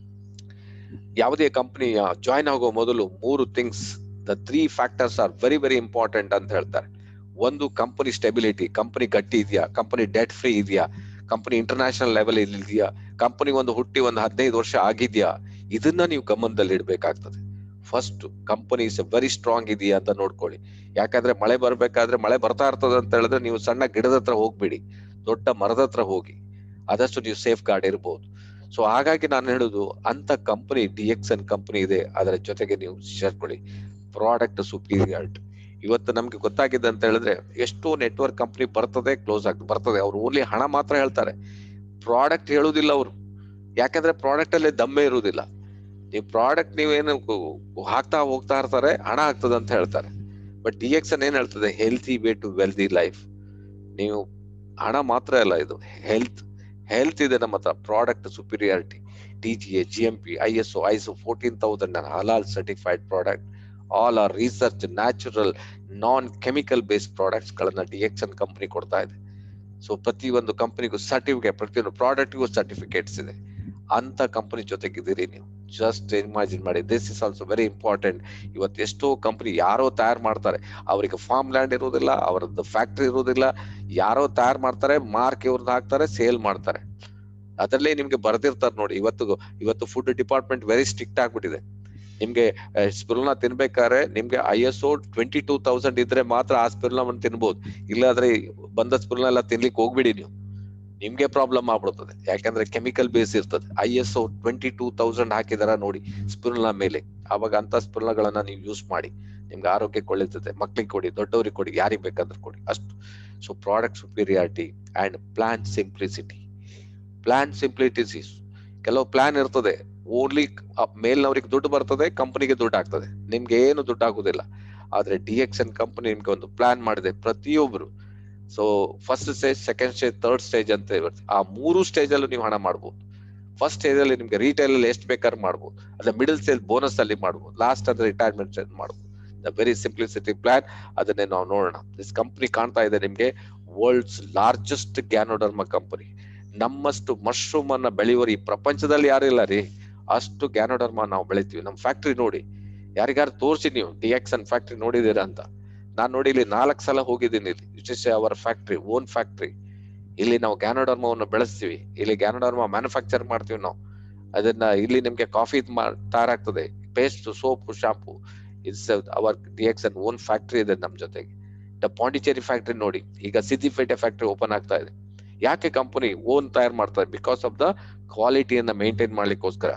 ಯಾವುದೇ ಕಂಪನಿ ಜಾಯಿನ್ ಆಗೋ ಮೊದಲು ಮೂರು things the three factors are very very important ಅಂತ ಹೇಳ್ತಾರೆ ಒಂದು ಕಂಪನಿ ಸ್ಟೆಬಿಲಿಟಿ ಕಂಪನಿ ಗಟ್ಟಿ ಇದೆಯಾ ಕಂಪನಿ ಡೆಟ್ ಫ್ರೀ ಇದೆಯಾ ಕಂಪನಿ ಇಂಟರ್ನ್ಯಾಷನಲ್ ಲೆವೆಲ್ ಇದೆಯಾ ಕಂಪನಿ ಒಂದು ಹುಟ್ಟಿ ಒಂದು ಹದಿನೈದು ವರ್ಷ ಆಗಿದ್ಯಾ ಇದನ್ನ ನೀವು ಗಮನದಲ್ಲಿ ಇಡ್ಬೇಕಾಗ್ತದೆ first company is very strong ಇದೆಯಾ ಅಂತ ನೋಡ್ಕೊಳ್ಳಿ ಯಾಕಂದ್ರೆ ಮಳೆ ಬರ್ಬೇಕಾದ್ರೆ ಮಳೆ ಬರ್ತಾ ಇರ್ತದೆ ಅಂತ ಹೇಳಿದ್ರೆ ನೀವು ಸಣ್ಣ ಗಿಡದ ಹತ್ರ ಹೋಗ್ಬೇಡಿ ದೊಡ್ಡ ಮರದ ಹತ್ರ ಹೋಗಿ ಆದಷ್ಟು ನೀವು ಸೇಫ್ ಗಾರ್ಡ್ ಇರಬಹುದು ಸೊ ಹಾಗಾಗಿ ನಾನು ಹೇಳುದು ಅಂತ company D X N company ಇದೆ ಅದರ ಜೊತೆಗೆ ನೀವು ಸೇರ್ಕೊಳ್ಳಿ ಪ್ರಾಡಕ್ಟ್ ಸುಪೀರಿಯಾರಿಟಿ ಇವತ್ತು ನಮ್ಗೆ ಗೊತ್ತಾಗಿದೆ ಅಂತ ಹೇಳಿದ್ರೆ ಎಷ್ಟೋ ನೆಟ್ವರ್ಕ್ ಕಂಪನಿ ಬರ್ತದೆ ಕ್ಲೋಸ್ ಆಗ್ತದೆ ಬರ್ತದೆ ಅವ್ರು ಓನ್ಲಿ ಹಣ ಮಾತ್ರ ಹೇಳ್ತಾರೆ ಪ್ರಾಡಕ್ಟ್ ಹೇಳುದಿಲ್ಲ ಅವರು ಯಾಕಂದ್ರೆ ಪ್ರಾಡಕ್ಟ್ ಅಲ್ಲಿ ದಮ್ಮೆ ಇರುವುದಿಲ್ಲ ನೀವು ಪ್ರಾಡಕ್ಟ್ ನೀವೇನು ಹಾಕ್ತಾ ಹೋಗ್ತಾ ಇರ್ತಾರೆ ಹಣ ಆಗ್ತದೆ ಅಂತ ಹೇಳ್ತಾರೆ ಬಟ್ ಡಿ ಎಕ್ಸ್ ಏನ್ ಹೇಳ್ತದೆ healthy way to wealthy life ನೀವು ಹಣ ಮಾತ್ರ ಅಲ್ಲ ಇದು ಹೆಲ್ತ್ ಹೆಲ್ತ್ ಇದೆ ನಮ್ಮ ಹತ್ರ product superiority T G A G M P I S O is fourteen thousand halal certified product all are research natural non chemical based products ಗಳನ್ನ ಡಿ ಎಕ್ಸ್ ಎನ್ ಕಂಪನಿ ಕೊಡ್ತಾ ಇದೆ ಸೊ ಪ್ರತಿ ಒಂದು ಕಂಪನಿಗೂ ಸರ್ಟಿಫಿಕೇಟ್ ಪ್ರತಿಯೊಂದು ಪ್ರಾಡಕ್ಟ್ಗೂ ಸರ್ಟಿಫಿಕೇಟ್ಸ್ ಇದೆ ಅಂತ ಕಂಪನಿ ಜೊತೆಗಿದ್ದೀರಿ ನೀವು ಜಸ್ಟ್ ಇಮ್ಯಾಜಿನ್ ಮಾಡಿ this is also very important ಇವತ್ತು ಎಷ್ಟೋ ಕಂಪನಿ ಯಾರೋ ತಯಾರು ಮಾಡ್ತಾರೆ ಅವರಿಗೆ ಫಾರ್ಮ್ ಲ್ಯಾಂಡ್ ಇರುವುದಿಲ್ಲ ಅವರದ್ದು ಫ್ಯಾಕ್ಟ್ರಿ ಇರುವುದಿಲ್ಲ ಯಾರೋ ತಯಾರು ಮಾಡ್ತಾರೆ ಮಾರ್ಕ್ ಇವ್ರದ್ದು ಹಾಕ್ತಾರೆ ಸೇಲ್ ಮಾಡ್ತಾರೆ ಅದರಲ್ಲೇ ನಿಮ್ಗೆ ಬರ್ದಿರ್ತಾರೆ ನೋಡಿ ಇವತ್ತು ಇವತ್ತು ಫುಡ್ ಡಿಪಾರ್ಟ್ಮೆಂಟ್ ವೆರಿ ಸ್ಟ್ರಿಕ್ಟ್ ಆಗ್ಬಿಟ್ಟಿದೆ ನಿಮ್ಗೆ ಸ್ಪಿರುಲ್ನ ತಿನ್ಬೇಕಾದ್ರೆ ನಿಮ್ಗೆ I S O twenty two thousand ಇದ್ರೆ ಮಾತ್ರ ಆ ಸ್ಪಿರುಲ್ನ ತಿನ್ಬೋದು ಇಲ್ಲಾದ್ರೆ ಬಂದ ಸ್ಪಿರುಲ್ನ ಎಲ್ಲ ತಿನ್ಲಿಕ್ಕೆ ಹೋಗ್ಬಿಡಿ ನೀವು ನಿಮ್ಗೆ ಪ್ರಾಬ್ಲಮ್ ಆಗ್ಬಿಡ್ತದೆ ಯಾಕಂದ್ರೆ ಕೆಮಿಕಲ್ ಬೇಸ್ ಇರ್ತದೆ I S O twenty two thousand ಹಾಕಿದಾರ ನೋಡಿ ಸ್ಪಿರುಲ್ನ ಮೇಲೆ ಅವಾಗ ಅಂತ ಸ್ಪಿರುಲ್ಗಳನ್ನ ನೀವು ಯೂಸ್ ಮಾಡಿ ನಿಮ್ಗೆ ಆರೋಗ್ಯಕ್ಕೆ ಒಳ್ಳೆತದೆ ಮಕ್ಳಿಗೆ ಕೊಡಿ ದೊಡ್ಡವ್ರಿಗೆ ಕೊಡಿ ಯಾರಿಗೆ ಬೇಕಾದ್ರೂ ಕೊಡಿ ಅಷ್ಟು so product superiority and plan simplicity plan simplicity is ಕೆಲವು ಪ್ಲಾನ್ ಇರ್ತದೆ ಓನ್ಲಿ ಮೇಲ್ನವ್ರಿಗೆ ದುಡ್ಡು ಬರ್ತದೆ ಕಂಪನಿಗೆ ದುಡ್ಡು ಆಗ್ತದೆ ನಿಮ್ಗೆ ಏನು ದುಡ್ಡು ಆಗುದಿಲ್ಲ ಆದ್ರೆ ಡಿ ಎಕ್ಸ್ ಎನ್ ಕಂಪನಿ ನಿಮ್ಗೆ ಒಂದು ಪ್ಲಾನ್ ಮಾಡಿದೆ ಪ್ರತಿಯೊಬ್ರು so first stage second stage third stage ಅಂತ ಇರುತ್ತೆ ಆ ಮೂರು ಸ್ಟೇಜ್ ಅಲ್ಲೂ ನೀವು ಹಣ ಮಾಡ್ಬೋದು ಫಸ್ಟ್ ಸ್ಟೇಜ್ ಅಲ್ಲಿ ನಿಮ್ಗೆ ರಿಟೈಲ್ ಅಲ್ಲಿ ಎಷ್ಟು ಬೇಕಾದ್ರೂ ಮಾಡ್ಬೋದು ಅದ ಮಿಡಲ್ ಸ್ಟೇಜ್ ಬೋನಸ್ ಅಲ್ಲಿ ಮಾಡ್ಬೋದು ಲಾಸ್ಟ್ ಅಂದ್ರೆ ರಿಟೈರ್ಮೆಂಟ್ ಸ್ಟೇಜ್ ಮಾಡ್ಬೋದು ದ ವೆರಿ ಸಿಂಪ್ಲಿಸಿಟಿ ಪ್ಲಾನ್ ಅದನ್ನೇ ನಾವು ನೋಡೋಣ ದಿಸ್ ಕಂಪನಿ ಕಾಣ್ತಾ ಇದೆ ನಿಮ್ಗೆ ವರ್ಲ್ಡ್ಸ್ ಲಾರ್ಜೆಸ್ಟ್ ಗ್ಯಾನೋಡರ್ಮ ಕಂಪನಿ ನಮ್ಮಷ್ಟು ಮಶ್ರೂಮ್ ಅನ್ನ ಬೆಳೆಯುವವರು ಈ ಪ್ರಪಂಚದಲ್ಲಿ ಯಾರು ಇಲ್ಲ ರೀ ಅಷ್ಟು ಗ್ಯಾನೋಡರ್ಮ ನಾವು ಬೆಳಿತೀವಿ ನಮ್ಮ ಫ್ಯಾಕ್ಟ್ರಿ ನೋಡಿ ಯಾರಿಗಾರು ತೋರಿಸಿ ನೀವು ಡಿ ಎಕ್ಸ್ ಅನ್ ಫ್ಯಾಕ್ಟ್ರಿ ನೋಡಿದೀರಾ ಅಂತ ನಾನ್ ನೋಡಿ ಇಲ್ಲಿ ನಾಲ್ಕು ಸಲ ಹೋಗಿದ್ದೀನಿ ಇಲ್ಲಿ it is our factory own factory ಇಲ್ಲಿ ನಾವು ಗ್ಯಾನೋಡರ್ಮವನ್ನು ಬೆಳೆಸ್ತೀವಿ ಇಲ್ಲಿ ಗ್ಯಾನೋಡರ್ಮ ಮ್ಯಾನುಫ್ಯಾಕ್ಚರ್ ಮಾಡ್ತೀವಿ ನಾವು ಅದನ್ನ ಇಲ್ಲಿ ನಿಮ್ಗೆ ಕಾಫಿ ತಯಾರಾಗ್ತದೆ paste soap shampoo it's our D X N own factory ಇದೆ ನಮ್ ಜೊತೆಗೆ ದ ಪಾಂಡಿಚೇರಿ ಫ್ಯಾಕ್ಟ್ರಿ ನೋಡಿ ಈಗ ಸಿದ್ದಿಪೇಟೆ ಫ್ಯಾಕ್ಟ್ರಿ ಓಪನ್ ಆಗ್ತಾ ಇದೆ ಯಾಕೆ ಕಂಪನಿ ಓನ್ ತಯಾರು ಮಾಡ್ತಾರೆ ಬಿಕಾಸ್ ಆಫ್ ದ ಕ್ವಾಲಿಟಿಯನ್ನ ಮೇಂಟೈನ್ ಮಾಡ್ಲಿಕ್ಕೋಸ್ಕರ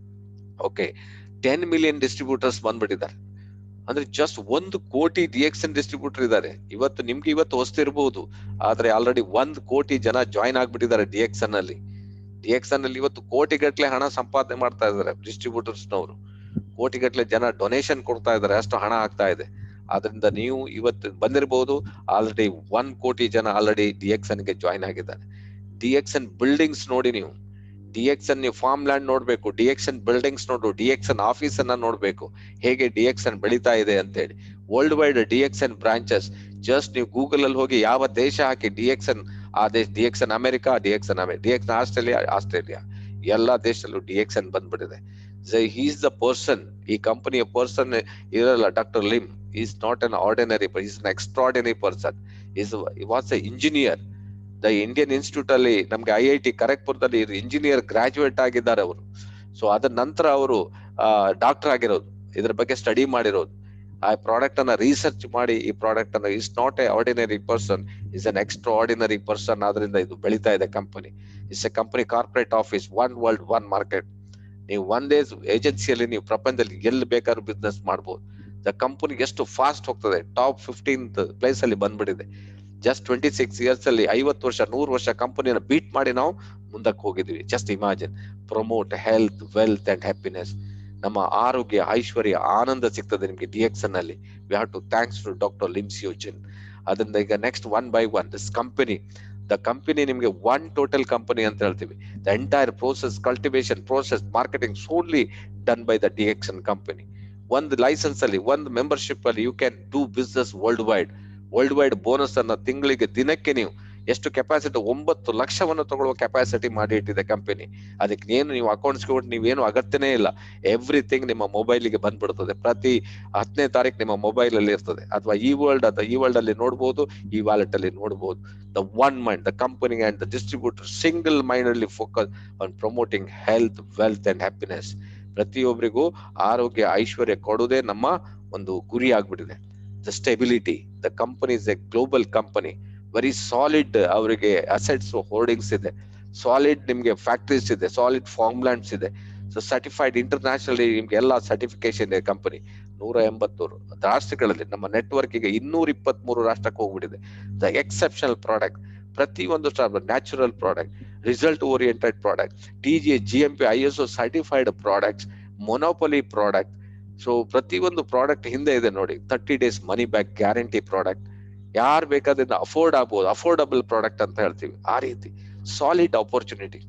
ಓಕೆ ಟೆನ್ ಮಿಲಿಯನ್ ಡಿಸ್ಟ್ರಿಬ್ಯೂಟರ್ಸ್ ಬಂದ್ಬಿಟ್ಟಿದ್ದಾರೆ ಅಂದ್ರೆ ಜಸ್ಟ್ ಒಂದು ಕೋಟಿ ಡಿ ಎಕ್ಸ್ ಎನ್ ಡಿಸ್ಟ್ರಿಬ್ಯೂಟರ್ ಇದ್ದಾರೆ ಇವತ್ತು ನಿಮ್ಗೆ ಇವತ್ತು ಹೊಸ್ತಿರ್ಬಹುದು ಆದ್ರೆ ಆಲ್ರೆಡಿ ಒಂದ್ ಕೋಟಿ ಜನ ಜಾಯಿನ್ ಆಗ್ಬಿಟ್ಟಿದ್ದಾರೆ ಡಿ ಎಕ್ಸ್ ಎನ್ ಅಲ್ಲಿ ಡಿ ಎಕ್ಸ್ ಎನ್ ಅಲ್ಲಿ ಇವತ್ತು ಕೋಟಿ ಗಟ್ಲೆ ಹಣ ಸಂಪಾದನೆ ಮಾಡ್ತಾ ಇದ್ದಾರೆ ಡಿಸ್ಟ್ರಿಬ್ಯೂಟರ್ಸ್ ನವರು ಕೋಟಿ ಗಟ್ಲೆ ಜನ ಡೊನೇಷನ್ ಕೊಡ್ತಾ ಇದ್ದಾರೆ ಅಷ್ಟು ಹಣ ಆಗ್ತಾ ಇದೆ ಆದ್ರಿಂದ ನೀವು ಇವತ್ತು ಬಂದಿರಬಹುದು ಆಲ್ರೆಡಿ ಒನ್ ಕೋಟಿ ಜನ ಆಲ್ರೆಡಿ ಡಿ ಎಕ್ಸ್ ಎನ್ ಗೆ ಜಾಯಿನ್ ಆಗಿದ್ದಾರೆ ಡಿ ಎಕ್ಸ್ ಎನ್ ಬಿಲ್ಡಿಂಗ್ಸ್ ನೋಡಿ ನೀವು ಡಿ ಎಕ್ಸ್ ಎನ್ ನೀವು ಫಾರ್ಮ್ ಲ್ಯಾಂಡ್ ನೋಡ್ಬೇಕು ಡಿ ಎಕ್ಸ್ ಎನ್ ಬಿಲ್ಡಿಂಗ್ಸ್ ನೋಡು ಡಿ ಎಕ್ಸ್ ಎನ್ ಆಫೀಸ್ ಅನ್ನ ನೋಡ್ಬೇಕು ಹೇಗೆ ಡಿ ಎಕ್ಸ್ ಎನ್ ಬೆಳೀತಾ ಇದೆ ಅಂತ ಹೇಳಿ world wide D X N branches just ನೀವು ಗೂಗಲ್ ಅಲ್ಲಿ ಹೋಗಿ ಯಾವ ದೇಶ ಹಾಕಿ ಡಿ ಎಕ್ಸ್ ಎನ್ ಆ ದೇಶ D X N America D X N D X Australia Australia ಎಲ್ಲಾ ದೇಶದಲ್ಲೂ ಡಿ ಎಕ್ಸ್ ಎನ್ ಬಂದ್ಬಿಟ್ಟಿದೆ ಹೀಸ್ ದ ಪರ್ಸನ್ ಈ ಕಂಪನಿಯ ಪರ್ಸನ್ ಇರಲ್ಲ doctor Lim is not an ordinary is an extraordinary person is was a engineer the Indian Institute ಅಲ್ಲಿ ನಮ್ಗೆ ಐ ಐ ಟಿ ಖರಗ್ಪುರದಲ್ಲಿ ಇಂಜಿನಿಯರ್ ಗ್ರಾಜುಯೇಟ್ ಆಗಿದ್ದಾರೆ ಅವರು ಸೊ ಅದ ನಂತರ ಅವರು ಡಾಕ್ಟರ್ ಆಗಿರೋದು ಇದ್ರ ಬಗ್ಗೆ ಸ್ಟಡಿ ಮಾಡಿರೋದು ಆ ಪ್ರಾಡಕ್ಟ್ ಅನ್ನ ರಿಸರ್ಚ್ ಮಾಡಿ ಈ ಪ್ರಾಡಕ್ಟ್ ಅನ್ನ is not a ordinary person is an extra ordinary person ಆದ್ರಿಂದ ಇದು ಬೆಳೀತಾ ಇದೆ company is a company corporate office one world one market ನೀವು ಒಂದೇ ಏಜೆನ್ಸಿಯಲ್ಲಿ ನೀವು ಪ್ರಪಂಚದಲ್ಲಿ ಎಲ್ಲಿ ಬೇಕಾದ್ರೂ ಬಿಸ್ನೆಸ್ ಮಾಡ್ಬೋದು ದ ಕಂಪನಿ ಎಷ್ಟು ಫಾಸ್ಟ್ ಹೋಗ್ತದೆ ಟಾಪ್ ಫಿಫ್ಟೀನ್ ಪ್ಲೇಸ್ ಅಲ್ಲಿ ಬಂದ್ಬಿಟ್ಟಿದೆ ಜಸ್ಟ್ ಟ್ವೆಂಟಿ ಸಿಕ್ಸ್ ಇಯರ್ಸ್ ಅಲ್ಲಿ ಐವತ್ತು ವರ್ಷ ನೂರು ವರ್ಷ ಕಂಪನಿಯನ್ನು ಬೀಟ್ ಮಾಡಿ ನಾವು ಮುಂದಕ್ಕೆ ಹೋಗಿದ್ವಿ just imagine promote health wealth and happiness ನಮ್ಮ ಆರೋಗ್ಯ ಐಶ್ವರ್ಯ ಆನಂದ ಸಿಗ್ತದೆ ನಿಮ್ಗೆ ಡಿ ಎಕ್ಸ್ ಅಲ್ಲಿ we have to thanks to doctor Lim Siow Jin ಅದರಿಂದ ಈಗ next one by one this company the company ನಿಮ್ಗೆ ಒನ್ ಟೋಟಲ್ ಕಂಪನಿ ಅಂತ ಹೇಳ್ತೀವಿ the entire process cultivation process marketing solely done by the D X company ಒಂದು ಲೈಸೆನ್ಸ್ ಅಲ್ಲಿ ಒಂದು ಮೆಂಬರ್ಶಿಪ್ ಅಲ್ಲಿ you can do business world wide world wide bonus ಅನ್ನ ತಿಂಗಳಿಗೆ ದಿನಕ್ಕೆ ನೀವು ಎಷ್ಟು ಕೆಪಾಸಿಟಿ ಒಂಬತ್ತು ಲಕ್ಷವನ್ನು ತಗೊಳ್ಳುವ ಕೆಪಾಸಿಟಿ ಮಾಡಿ ಇಟ್ಟಿದೆ ಕಂಪನಿ ಅದಕ್ಕೆ ಏನು ನೀವು ಅಕೌಂಟ್ಸ್ ಕೊಟ್ಟು ನೀವೇನು ಅಗತ್ಯನೇ ಇಲ್ಲ ಎವ್ರಿಥಿಂಗ್ ನಿಮ್ಮ ಮೊಬೈಲಿಗೆ ಬಂದ್ಬಿಡ್ತದೆ ಪ್ರತಿ ಹತ್ತನೇ ತಾರೀಕು ನಿಮ್ಮ ಮೊಬೈಲ್ ಅಲ್ಲಿ ಇರ್ತದೆ ಅಥವಾ ಈ ವರ್ಲ್ಡ್ ಅಥವಾ ಈ ವರ್ಲ್ಡ್ ಅಲ್ಲಿ ನೋಡ್ಬೋದು ಈ ವಾಲೆಟ್ ಅಲ್ಲಿ ನೋಡ್ಬೋದು the one mind the company and the distributor single mind ಅಲ್ಲಿ focus on promoting health wealth and happiness ಪ್ರತಿಯೊಬ್ಬರಿಗೂ ಆರೋಗ್ಯ ಐಶ್ವರ್ಯ ಕೊಡುವುದೇ ನಮ್ಮ ಒಂದು ಗುರಿ ಆಗ್ಬಿಟ್ಟಿದೆ the stability the company is a global company very solid ಅವರಿಗೆ ಅಸೆಟ್ಸ್ ಹೋರ್ಡಿಂಗ್ಸ್ ಇದೆ ಸಾಲಿಡ್ ನಿಮ್ಗೆ ಫ್ಯಾಕ್ಟ್ರೀಸ್ ಇದೆ ಸಾಲಿಡ್ ಫಾರ್ಮ್ ಲ್ಯಾಂಡ್ಸ್ ಇದೆ ಸೊ ಸರ್ಟಿಫೈಡ್ ಇಂಟರ್ನ್ಯಾಷನಲ್ ನಿಮ್ಗೆ ಎಲ್ಲ ಸರ್ಟಿಫಿಕೇಶನ್ ಇದೆ ಕಂಪನಿ ನೂರ ಎಂಬತ್ತೂರು ರಾಷ್ಟ್ರಗಳಲ್ಲಿ ನಮ್ಮ ನೆಟ್ವರ್ಕ್ ಈಗ ಇನ್ನೂರ ಇಪ್ಪತ್ತ್ ಮೂರು ರಾಷ್ಟ್ರಕ್ಕೆ ಹೋಗ್ಬಿಟ್ಟಿದೆ ದ ಎಕ್ಸೆಪ್ಷನಲ್ ಪ್ರಾಡಕ್ಟ್ ಪ್ರತಿ ಒಂದು natural product result oriented product T G G M P I S O certified products monopoly product so ಪ್ರತಿ ಒಂದು ಪ್ರಾಡಕ್ಟ್ ಹಿಂದೆ ಇದೆ ನೋಡಿ thirty days money back guarantee product ಯಾರು ಬೇಕಾದ್ರಿಂದ ಅಫೋರ್ಡ್ ಆಗ್ಬೋದು ಅಫೋರ್ಡಬಲ್ ಪ್ರಾಡಕ್ಟ್ ಅಂತ ಹೇಳ್ತೀವಿ ಆ ರೀತಿ solid opportunity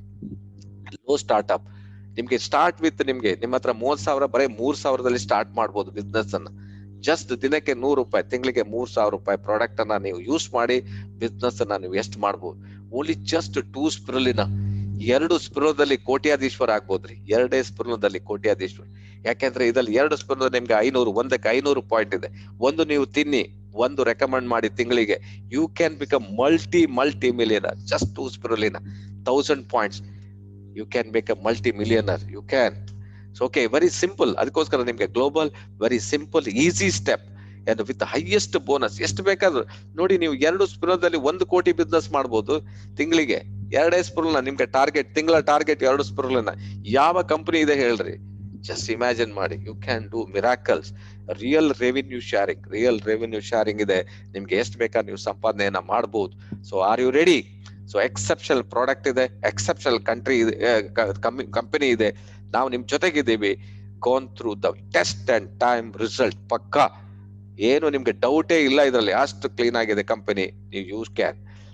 low start up ನಿಮ್ಗೆ ಸ್ಟಾರ್ಟ್ ವಿತ್ ನಿಮ್ಗೆ ನಿಮ್ಮ ಹತ್ರ ಮೂವತ್ ಸಾವಿರ ಬರೀ ಮೂರ್ ಸಾವಿರದಲ್ಲಿ ಸ್ಟಾರ್ಟ್ ಮಾಡ್ಬೋದು ಬಿಸ್ನೆಸ್ ಅನ್ನ ಜಸ್ಟ್ ದಿನಕ್ಕೆ ನೂರು ರೂಪಾಯಿ ತಿಂಗಳಿಗೆ ಮೂರ್ ಸಾವಿರ ರೂಪಾಯಿ ಪ್ರಾಡಕ್ಟ್ ಅನ್ನ ನೀವು ಯೂಸ್ ಮಾಡಿ ಬಿಸ್ನೆಸ್ ಅನ್ನ ನೀವು ಎಷ್ಟು ಮಾಡ್ಬೋದು ಓನ್ಲಿ ಜಸ್ಟ್ ಟೂ ಸ್ಪಿರಲಿನ ಎರಡು ಸ್ಪಿರೋದಲ್ಲಿ ಕೋಟ್ಯಾಧೀಶ್ವರ ಆಗ್ಬೋದ್ರಿ ಎರಡೇ ಸ್ಪಿರೋದಲ್ಲಿ ಕೋಟ್ಯಾಧೀಶ್ವರ ಯಾಕೆಂದ್ರೆ ಇದ್ರಲ್ಲಿ ಎರಡು ಸ್ಪಿರೋ ನಿಮ್ಗೆ ಐನೂರು ಒಂದಕ್ಕೆ ಐನೂರು ಪಾಯಿಂಟ್ ಇದೆ ಒಂದು ನೀವು ತಿನ್ನಿ ಒಂದು ರೆಕಮೆಂಡ್ ಮಾಡಿ ತಿಂಗಳಿಗೆ you can become multi multi millionaire just two spirulina thousand points you can make a multi millionaire you can so okay very simple ಅದಕ್ಕೋಸ್ಕರ ನಿಮ್ಗೆ global very simple easy step and with highest bonus ಎಷ್ಟು ಬೇಕಾದ್ರೂ ನೋಡಿ ನೀವು ಎರಡು ಸ್ಪಿರೋದಲ್ಲಿ ಒಂದು ಕೋಟಿ ಬಿಸ್ನೆಸ್ ಮಾಡ್ಬೋದು ತಿಂಗಳಿಗೆ ಎರಡೇ ಸ್ಪಿರೋಲ್ನ ನಿಮ್ಗೆ ಟಾರ್ಗೆಟ್ ತಿಂಗಳ ಟಾರ್ಗೆಟ್ ಎರಡು ಸ್ಪಿರೋಲ್ನ ಯಾವ ಕಂಪನಿ ಇದೆ ಹೇಳ್ರಿ ಜಸ್ಟ್ ಇಮ್ಯಾಜಿನ್ ಮಾಡಿ you can do miracles real revenue sharing real revenue sharing ಇದೆ ನಿಮ್ಗೆ ಎಷ್ಟು ಬೇಕಾದ್ರೆ ನೀವು ಸಂಪಾದನೆಯನ್ನ ಮಾಡಬಹುದು so are you ready so exceptional product ಇದೆ ಎಕ್ಸೆಪ್ಷನಲ್ ಕಂಟ್ರಿ ಇದೆ ಕಂಪನಿ ಇದೆ ನಾವು ನಿಮ್ ಜೊತೆಗಿದ್ದೀವಿ gone through the test and time result ಪಕ್ಕ ಏನು ನಿಮ್ಗೆ ಡೌಟೇ ಇಲ್ಲ ಇದರಲ್ಲಿ ಅಷ್ಟು ಕ್ಲೀನ್ ಆಗಿದೆ ಕಂಪನಿ ನೀವು ಯೂಸ್ ಕ್ಯಾನ್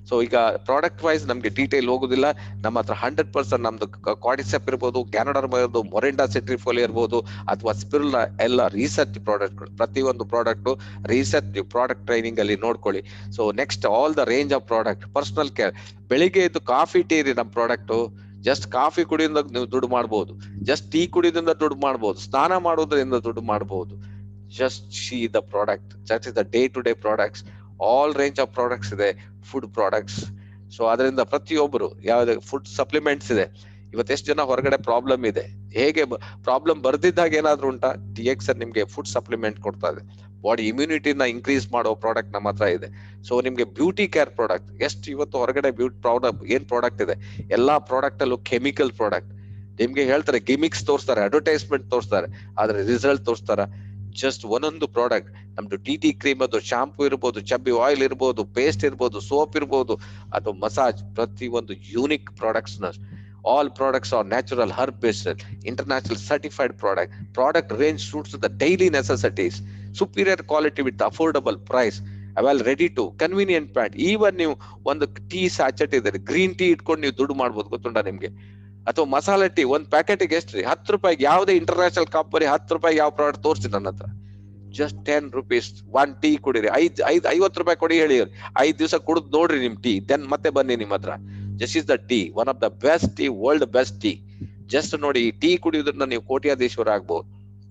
ಸೊ ಈಗ ಪ್ರಾಡಕ್ಟ್ ವೈಸ್ ನಮ್ಗೆ ಡೀಟೇಲ್ ಹೋಗುದಿಲ್ಲ ನಮ್ಮ ಹತ್ರ ಹಂಡ್ರೆಡ್ ಪರ್ಸೆಂಟ್ ನಮ್ದು ಕ್ವಾಡಿಸೆಪ್ ಇರ್ಬೋದು ಕ್ಯಾನಡರ್ ಇರ್ಬೋದು ಮೊರಿಂಡಾ ಸೆಟ್ರಿಫೋಲಿ ಇರ್ಬೋದು ಅಥವಾ ಸ್ಪಿರುಲ ಎಲ್ಲ ರಿಸರ್ಚ್ ಪ್ರಾಡಕ್ಟ್ಗಳು ಪ್ರತಿಯೊಂದು ಪ್ರಾಡಕ್ಟ್ ರಿಸರ್ಚ್ ಪ್ರಾಡಕ್ಟ್ ಟ್ರೈನಿಂಗ್ ಅಲ್ಲಿ ನೋಡ್ಕೊಳ್ಳಿ so next all the range of product personal care ಬೆಳಿಗ್ಗೆ ಎದ್ದು ಕಾಫಿ ಟೀ ರೀ ನಮ್ಮ ಪ್ರಾಡಕ್ಟ್ ಜಸ್ಟ್ ಕಾಫಿ ಕುಡಿಯೋದ್ರಿಂದ ನೀವು ದುಡ್ಡು ಮಾಡ್ಬೋದು ಜಸ್ಟ್ ಟೀ ಕುಡಿಯೋದ್ರಿಂದ ದುಡ್ಡು ಮಾಡ್ಬೋದು ಸ್ನಾನ ಮಾಡೋದ್ರಿಂದ ದುಡ್ಡು ಮಾಡ್ಬೋದು just she the product just is the day to day products all range of products ಇದೆ ಫುಡ್ ಪ್ರಾಡಕ್ಟ್ಸ್ ಸೊ ಅದರಿಂದ ಪ್ರತಿಯೊಬ್ಬರು ಯಾವ್ದು ಫುಡ್ ಸಪ್ಲಿಮೆಂಟ್ಸ್ ಇದೆ ಇವತ್ತು ಎಷ್ಟು ಜನ ಹೊರಗಡೆ ಪ್ರಾಬ್ಲಮ್ ಇದೆ ಹೇಗೆ ಪ್ರಾಬ್ಲಮ್ ಬರ್ದಿದ್ದಾಗ ಏನಾದ್ರೂ ಉಂಟಾ ಟಿ ಎಕ್ಸ್ ನಿಮ್ಗೆ ಫುಡ್ ಸಪ್ಲಿಮೆಂಟ್ ಕೊಡ್ತಾ ಇದೆ ಬಾಡಿ ಇಮ್ಯುನಿಟಿನ ಇನ್ಕ್ರೀಸ್ ಮಾಡೋ ಪ್ರಾಡಕ್ಟ್ ನಮ್ಮ ಹತ್ರ ಇದೆ ಸೊ ನಿಮ್ಗೆ ಬ್ಯೂಟಿ ಕೇರ್ ಪ್ರಾಡಕ್ಟ್ ಎಷ್ಟು ಇವತ್ತು ಹೊರಗಡೆ ಬ್ಯೂಟಿ ಪ್ರಾಡಕ್ಟ್ ಏನ್ ಪ್ರಾಡಕ್ಟ್ ಇದೆ ಎಲ್ಲಾ ಪ್ರಾಡಕ್ಟ್ ಅಲ್ಲೂ ಕೆಮಿಕಲ್ ಪ್ರಾಡಕ್ಟ್ ನಿಮ್ಗೆ ಹೇಳ್ತಾರೆ ಗಿಮಿಕ್ಸ್ ತೋರಿಸ್ತಾರೆ ಅಡ್ವರ್ಟೈಸ್ಮೆಂಟ್ ತೋರಿಸ್ತಾರೆ ಆದ್ರೆ ರಿಸಲ್ಟ್ ತೋರಿಸ್ತಾರ ಜಸ್ಟ್ ಒಂದೊಂದು ಪ್ರಾಡಕ್ಟ್ ನಮ್ದು ಟಿ ಟಿ ಕ್ರೀಮ್ ಅದು ಶಾಂಪೂ ಇರ್ಬೋದು ಚಬ್ಬಿ ಆಯಿಲ್ ಇರ್ಬೋದು ಪೇಸ್ಟ್ ಇರ್ಬೋದು ಸೋಪ್ ಇರ್ಬೋದು ಅಥವಾ ಮಸಾಜ್ ಪ್ರತಿ ಒಂದು ಯೂನಿಕ್ ಪ್ರಾಡಕ್ಟ್ಸ್ ನ all products are natural herb based international certified product product range suits the daily necessities superior quality with affordable price avail ready to convenient pant even ನೀವು ಒಂದು ಟೀ ಸ್ಯಾಚೆಟ್ ಇದೆ ಗ್ರೀನ್ ಟೀ ಇಟ್ಕೊಂಡು ನೀವು ದುಡ್ಡು ಮಾಡ್ಬೋದು ಗೊತ್ತುಂಟ ನಿಮ್ಗೆ ಅಥವಾ ಮಸಾಲೆ ಟೀ ಒಂದ್ ಪ್ಯಾಕೆಟ್ಗೆ ಎಷ್ಟು ರೀ ಹತ್ತು ರೂಪಾಯಿಗೆ ಯಾವುದೇ ಇಂಟರ್ನ್ಯಾಷನಲ್ ಕಂಪನಿ ಹತ್ತು ರೂಪಾಯಿಗೆ ಯಾವ ಪ್ರಾಡಕ್ಟ್ ತೋರಿಸಿ ನನ್ನ ಹತ್ರ just ten rupees one tea ಕುಡಿರಿ ಐದ್ ಐದ್ ಐವತ್ತು ರೂಪಾಯಿ ಕೊಡಿ ಹೇಳಿ ಐದ್ ದಿವಸ ಕುಡಿದ್ ನೋಡ್ರಿ ನಿಮ್ ಟೀ ದೆನ್ ಮತ್ತೆ ಬನ್ನಿ ನಿಮ್ ಹತ್ರ just is the tea one of the best tea world best tea just ನೋಡಿ ಈ ಟೀ ಕುಡಿಯೋದ್ರಿಂದ ನೀವು ಕೋಟ್ಯಾಧೀಶ್ವರ ಆಗ್ಬಹುದು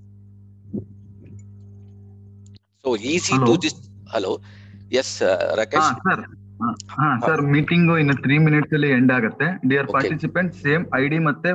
so easy to Hello. This hello yes ಹಾ ರಾಕೇಶ್ ಸರ್ ಹಾ ಸರ್ ಮೀಟಿಂಗ್ ಇನ್ನು ತ್ರೀ ಮಿನಿಟ್ಸ್ ಅಲ್ಲಿ ಎಂಡ್ ಆಗುತ್ತೆ dear Okay. Participant same I D ಮತ್ತೆ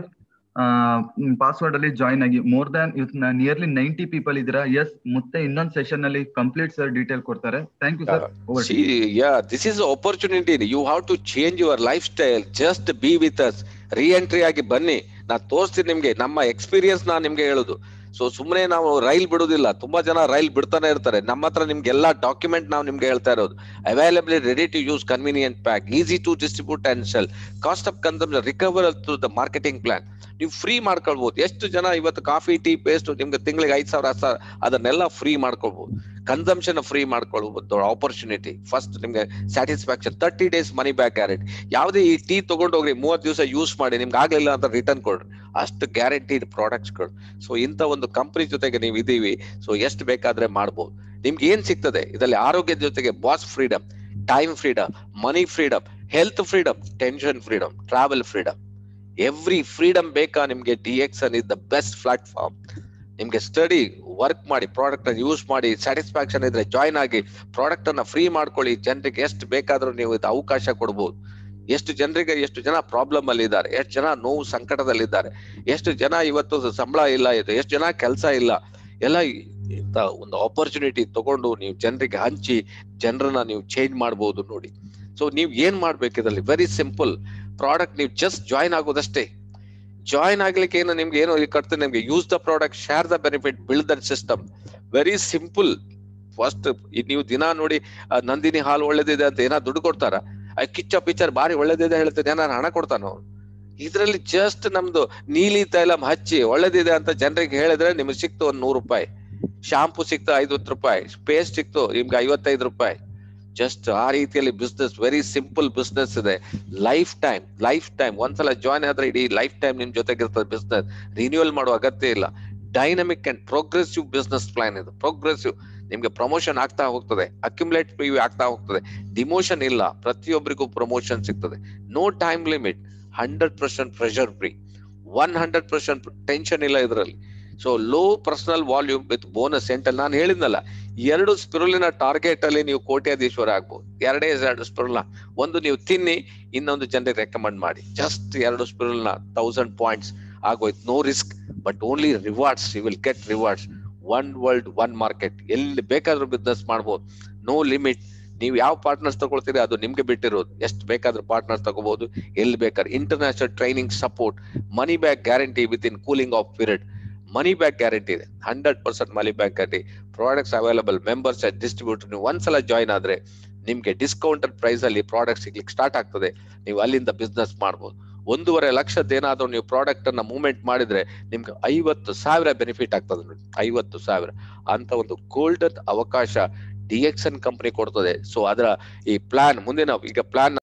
ಪಾಸ್ವರ್ಡ್ ಅಲ್ಲಿ ಜಾಯ್ನ್ ಆಗಿ more than nearly ninety people ಇದ್ದೀರಾ ಎಸ್ ಮತ್ತೆ ಇನ್ನೊಂದು ಸೆಷನ್ ಅಲ್ಲಿ ಕಂಪ್ಲೀಟ್ ಸರ್ ಡೀಟೇಲ್ ಕೊಡ್ತಾರೆ thank you sir over See, yeah, this is the opportunity. You have to change your lifestyle. Just be with us. Reentry ಆಗಿ ಬನ್ನಿ ನಾ ತೋರಿಸ್ತೀನಿ ನಿಮ್ಗೆ ನಮ್ಮ ಎಕ್ಸ್ಪೀರಿಯನ್ಸ್ ನಾ ನಿಮ್ಗೆ ಹೇಳುದು ಸೊ ಸುಮ್ಮನೆ ನಾವು ರೈಲ್ ಬಿಡುದಿಲ್ಲ ತುಂಬಾ ಜನ ರೈಲ್ ಬಿಡ್ತಾನೆ ಇರ್ತಾರೆ ನಮ್ಮ ಹತ್ರ ನಿಮ್ಗೆ ಎಲ್ಲಾ ಡಾಕ್ಯುಮೆಂಟ್ ನಾವು ನಿಮ್ಗೆ ಹೇಳ್ತಾ ಇರೋದು available ready to use convenient pack easy to distribute and sell cost of consumption recover to the marketing plan ನೀವು ಫ್ರೀ ಮಾಡ್ಕೊಳ್ಬಹುದು ಎಷ್ಟು ಜನ ಇವತ್ತು ಕಾಫಿ ಟೀ ಪೇಸ್ಟ್ ನಿಮ್ಗೆ ತಿಂಗಳಿಗೆ ಐದ್ ಸಾವಿರ ಹತ್ತು ಸಾವಿರ ಅದನ್ನೆಲ್ಲ ಫ್ರೀ ಮಾಡ್ಕೊಳ್ಬಹುದು ಕನ್ಸಂಪ್ಷನ್ ಫ್ರೀ ಮಾಡ್ಕೊಳ್ಬಹುದು ಆಪರ್ಚುನಿಟಿ ಫಸ್ಟ್ ನಿಮ್ಗೆ satisfaction thirty days money back guarantee ಯಾವುದೇ ಈ ಟೀ ತಗೊಂಡೋಗ್ರಿ ಮೂವತ್ತು ದಿವಸ ಯೂಸ್ ಮಾಡಿ ನಿಮ್ಗೆ ಆಗ್ಲಿಲ್ಲ ಅಂತ ರಿಟರ್ನ್ ಕೊಡ್ರಿ ಅಷ್ಟು ಗ್ಯಾರಂಟಿಡ್ ಪ್ರಾಡಕ್ಟ್ಸ್ಗಳು ಸೊ ಇಂಥ ಒಂದು ಕಂಪನಿ ಜೊತೆಗೆ ನೀವು ಇದೀವಿ ಸೊ ಎಷ್ಟು ಬೇಕಾದ್ರೆ ಮಾಡ್ಬೋದು ನಿಮ್ಗೆ ಏನ್ ಸಿಗ್ತದೆ ಇದರಲ್ಲಿ ಆರೋಗ್ಯದ ಜೊತೆಗೆ boss freedom time freedom money freedom health freedom tension freedom travel freedom every freedom ಬೇಕಾ ನಿಮ್ಗೆ D X N is the best platform ನಿಮ್ಗೆ ಸ್ಟಡಿ ವರ್ಕ್ ಮಾಡಿ ಪ್ರಾಡಕ್ಟ್ ಅನ್ನು ಯೂಸ್ ಮಾಡಿ ಸ್ಯಾಟಿಸ್ಫ್ಯಾಕ್ಷನ್ ಇದ್ರೆ ಜಾಯ್ನ್ ಆಗಿ ಪ್ರಾಡಕ್ಟ್ ಅನ್ನ ಫ್ರೀ ಮಾಡ್ಕೊಳ್ಳಿ ಜನರಿಗೆ ಎಷ್ಟು ಬೇಕಾದ್ರೂ ನೀವು ಇದು ಅವಕಾಶ ಕೊಡ್ಬೋದು ಎಷ್ಟು ಜನರಿಗೆ ಎಷ್ಟು ಜನ ಪ್ರಾಬ್ಲಮ್ ಅಲ್ಲಿ ಇದ್ದಾರೆ ಎಷ್ಟು ಜನ ನೋವು ಸಂಕಟದಲ್ಲಿದ್ದಾರೆ ಎಷ್ಟು ಜನ ಇವತ್ತು ಸಂಬಳ ಇಲ್ಲ ಇದು ಎಷ್ಟು ಜನ ಕೆಲಸ ಇಲ್ಲ ಎಲ್ಲ ಇಂತ ಒಂದು ಆಪರ್ಚುನಿಟಿ ತಗೊಂಡು ನೀವು ಜನರಿಗೆ ಹಂಚಿ ಜನರನ್ನ ನೀವು ಚೇಂಜ್ ಮಾಡ್ಬೋದು ನೋಡಿ ಸೊ ನೀವು ಏನ್ ಮಾಡ್ಬೇಕು ಇದರಲ್ಲಿ ವೆರಿ ಸಿಂಪಲ್ ಪ್ರಾಡಕ್ಟ್ ನೀವು ಜಸ್ಟ್ ಜಾಯ್ನ್ ಆಗೋದಷ್ಟೇ ಜಾಯ್ನ್ ಆಗ್ಲಿಕ್ಕೆ ಏನು ನಿಮ್ಗೆ ಏನು ಕಟ್ತದೆ ನಿಮ್ಗೆ use the product share the benefit build that system very simple first ನೀವು ದಿನ ನೋಡಿ ಆ, ನಂದಿನಿ ಹಾಲು ಒಳ್ಳೇದಿದೆ ಅಂತ ಏನೋ ದುಡ್ಡು ಕೊಡ್ತಾರ ಆ ಕಿಚ್ಚ ಪಿಕ್ಚರ್ ಬಾರಿ ಒಳ್ಳೇದಿದೆ ಹೇಳ್ತೇನೆ ಏನಾರು ಹಣ ಕೊಡ್ತಾನ ಇದ್ರಲ್ಲಿ ಜಸ್ಟ್ ನಮ್ದು ನೀಲಿ ತೈಲಂ ಹಚ್ಚಿ ಒಳ್ಳೇದಿದೆ ಅಂತ ಜನರಿಗೆ ಹೇಳಿದ್ರೆ ನಿಮ್ಗೆ ಸಿಕ್ತು ಒಂದ್ ನೂರು ರೂಪಾಯಿ ಶಾಂಪೂ ಸಿಕ್ತು ಐವತ್ತು ರೂಪಾಯಿ ಪೇಸ್ಟ್ ಸಿಕ್ತು ನಿಮ್ಗೆ ಐವತ್ತೈದು ರೂಪಾಯಿ ಜಸ್ಟ್ ಆ ರೀತಿಯಲ್ಲಿ ಬಿಸ್ನೆಸ್ ವೆರಿ ಸಿಂಪಲ್ ಬಿಸ್ನೆಸ್ ಇದೆ ಲೈಫ್ ಟೈಮ್ ಲೈಫ್ ಟೈಮ್ ಒಂದ್ಸಲ ಜಾಯ್ನ್ ಆದ್ರೆ ಇಡೀ ಲೈಫ್ ಟೈಮ್ ನಿಮ್ ಜೊತೆಗಿರ್ತದೆ ಬಿಸ್ನೆಸ್ ರಿನ್ಯೂವಲ್ ಮಾಡುವ ಅಗತ್ಯ ಇಲ್ಲ dynamic and progressive business plan ಇದು ಪ್ರೋಗ್ರೆಸಿವ್ ನಿಮ್ಗೆ ಪ್ರಮೋಷನ್ ಆಗ್ತಾ ಹೋಗ್ತದೆ ಅಕ್ಯುಮುಲೇಟಿವ್ ಆಗ್ತಾ ಹೋಗ್ತದೆ ಡಿಮೋಷನ್ ಇಲ್ಲ ಪ್ರತಿಯೊಬ್ಬರಿಗೂ ಪ್ರಮೋಷನ್ ಸಿಗ್ತದೆ no time limit hundred percent pressure free one hundred percent tension ಇಲ್ಲ ಇದರಲ್ಲಿ so low personal volume with bonus ಎಂಟಲ್ ನಾನು ಹೇಳಿದ್ನಲ್ಲ ಎರಡು ಸ್ಪಿರುಲಿನ ಟಾರ್ಗೆಟ್ ಅಲ್ಲಿ ನೀವು ಕೋಟ್ಯಾಧೀಶ್ವರ ಆಗ್ಬೋದು ಎರಡೇ ಎರಡು ಸ್ಪಿರುಲ್ನ ಒಂದು ನೀವು ತಿನ್ನಿ ಇನ್ನೊಂದು ಜನರಿಗೆ ರೆಕಮೆಂಡ್ ಮಾಡಿ ಜಸ್ಟ್ ಎರಡು ಸ್ಪಿರುಲ್ನ ತೌಸಂಡ್ ಪಾಯಿಂಟ್ಸ್ ಆಗೋಯ್ತು no risk but only rewards you will get rewards one world one market ಎಲ್ಲಿ ಬೇಕಾದ್ರೂ ಬಿಸ್ನೆಸ್ ಮಾಡ್ಬೋದು ನೋ ಲಿಮಿಟ್ ನೀವು ಯಾವ ಪಾರ್ಟ್ನರ್ಸ್ ತಗೊಳ್ತೀರಿ ಅದು ನಿಮ್ಗೆ ಬಿಟ್ಟಿರೋದು ಎಷ್ಟು ಬೇಕಾದ್ರೂ ಪಾರ್ಟ್ನರ್ಸ್ ತಗೋಬಹುದು ಎಲ್ಲಿ ಬೇಕಾದ್ರೆ international training support money back guarantee with in cooling of period money back guarantee ಇದೆ hundred percent money back guarantee products available members distributor ನೀವು ಒಂದ್ಸಲ ಜಾಯ್ನ್ ಆದ್ರೆ ನಿಮ್ಗೆ ಡಿಸ್ಕೌಂಟೆಡ್ ಪ್ರೈಸ್ ಅಲ್ಲಿ ಪ್ರಾಡಕ್ಟ್ ಸಿಗ್ಲಿಕ್ಕೆ ಸ್ಟಾರ್ಟ್ ಆಗ್ತದೆ ನೀವು ಅಲ್ಲಿಂದ ಬಿಸ್ನೆಸ್ ಮಾಡ್ಬೋದು ಒಂದೂವರೆ ಲಕ್ಷದ ಏನಾದ್ರೂ ನೀವು ಪ್ರಾಡಕ್ಟ್ ಅನ್ನ ಮೂವ್ಮೆಂಟ್ ಮಾಡಿದ್ರೆ ನಿಮ್ಗೆ ಐವತ್ತು ಸಾವಿರ ಬೆನಿಫಿಟ್ ಆಗ್ತದೆ ನೋಡಿ ಐವತ್ತು ಸಾವಿರ ಅಂತ ಒಂದು ಗೋಲ್ಡನ್ ಅವಕಾಶ ಡಿ ಎಕ್ಸ್ ಎನ್ ಕಂಪನಿ ಕೊಡ್ತದೆ ಸೊ ಅದರ ಈ ಪ್ಲಾನ್ ಮುಂದಿನ ಈಗ ಪ್ಲಾನ್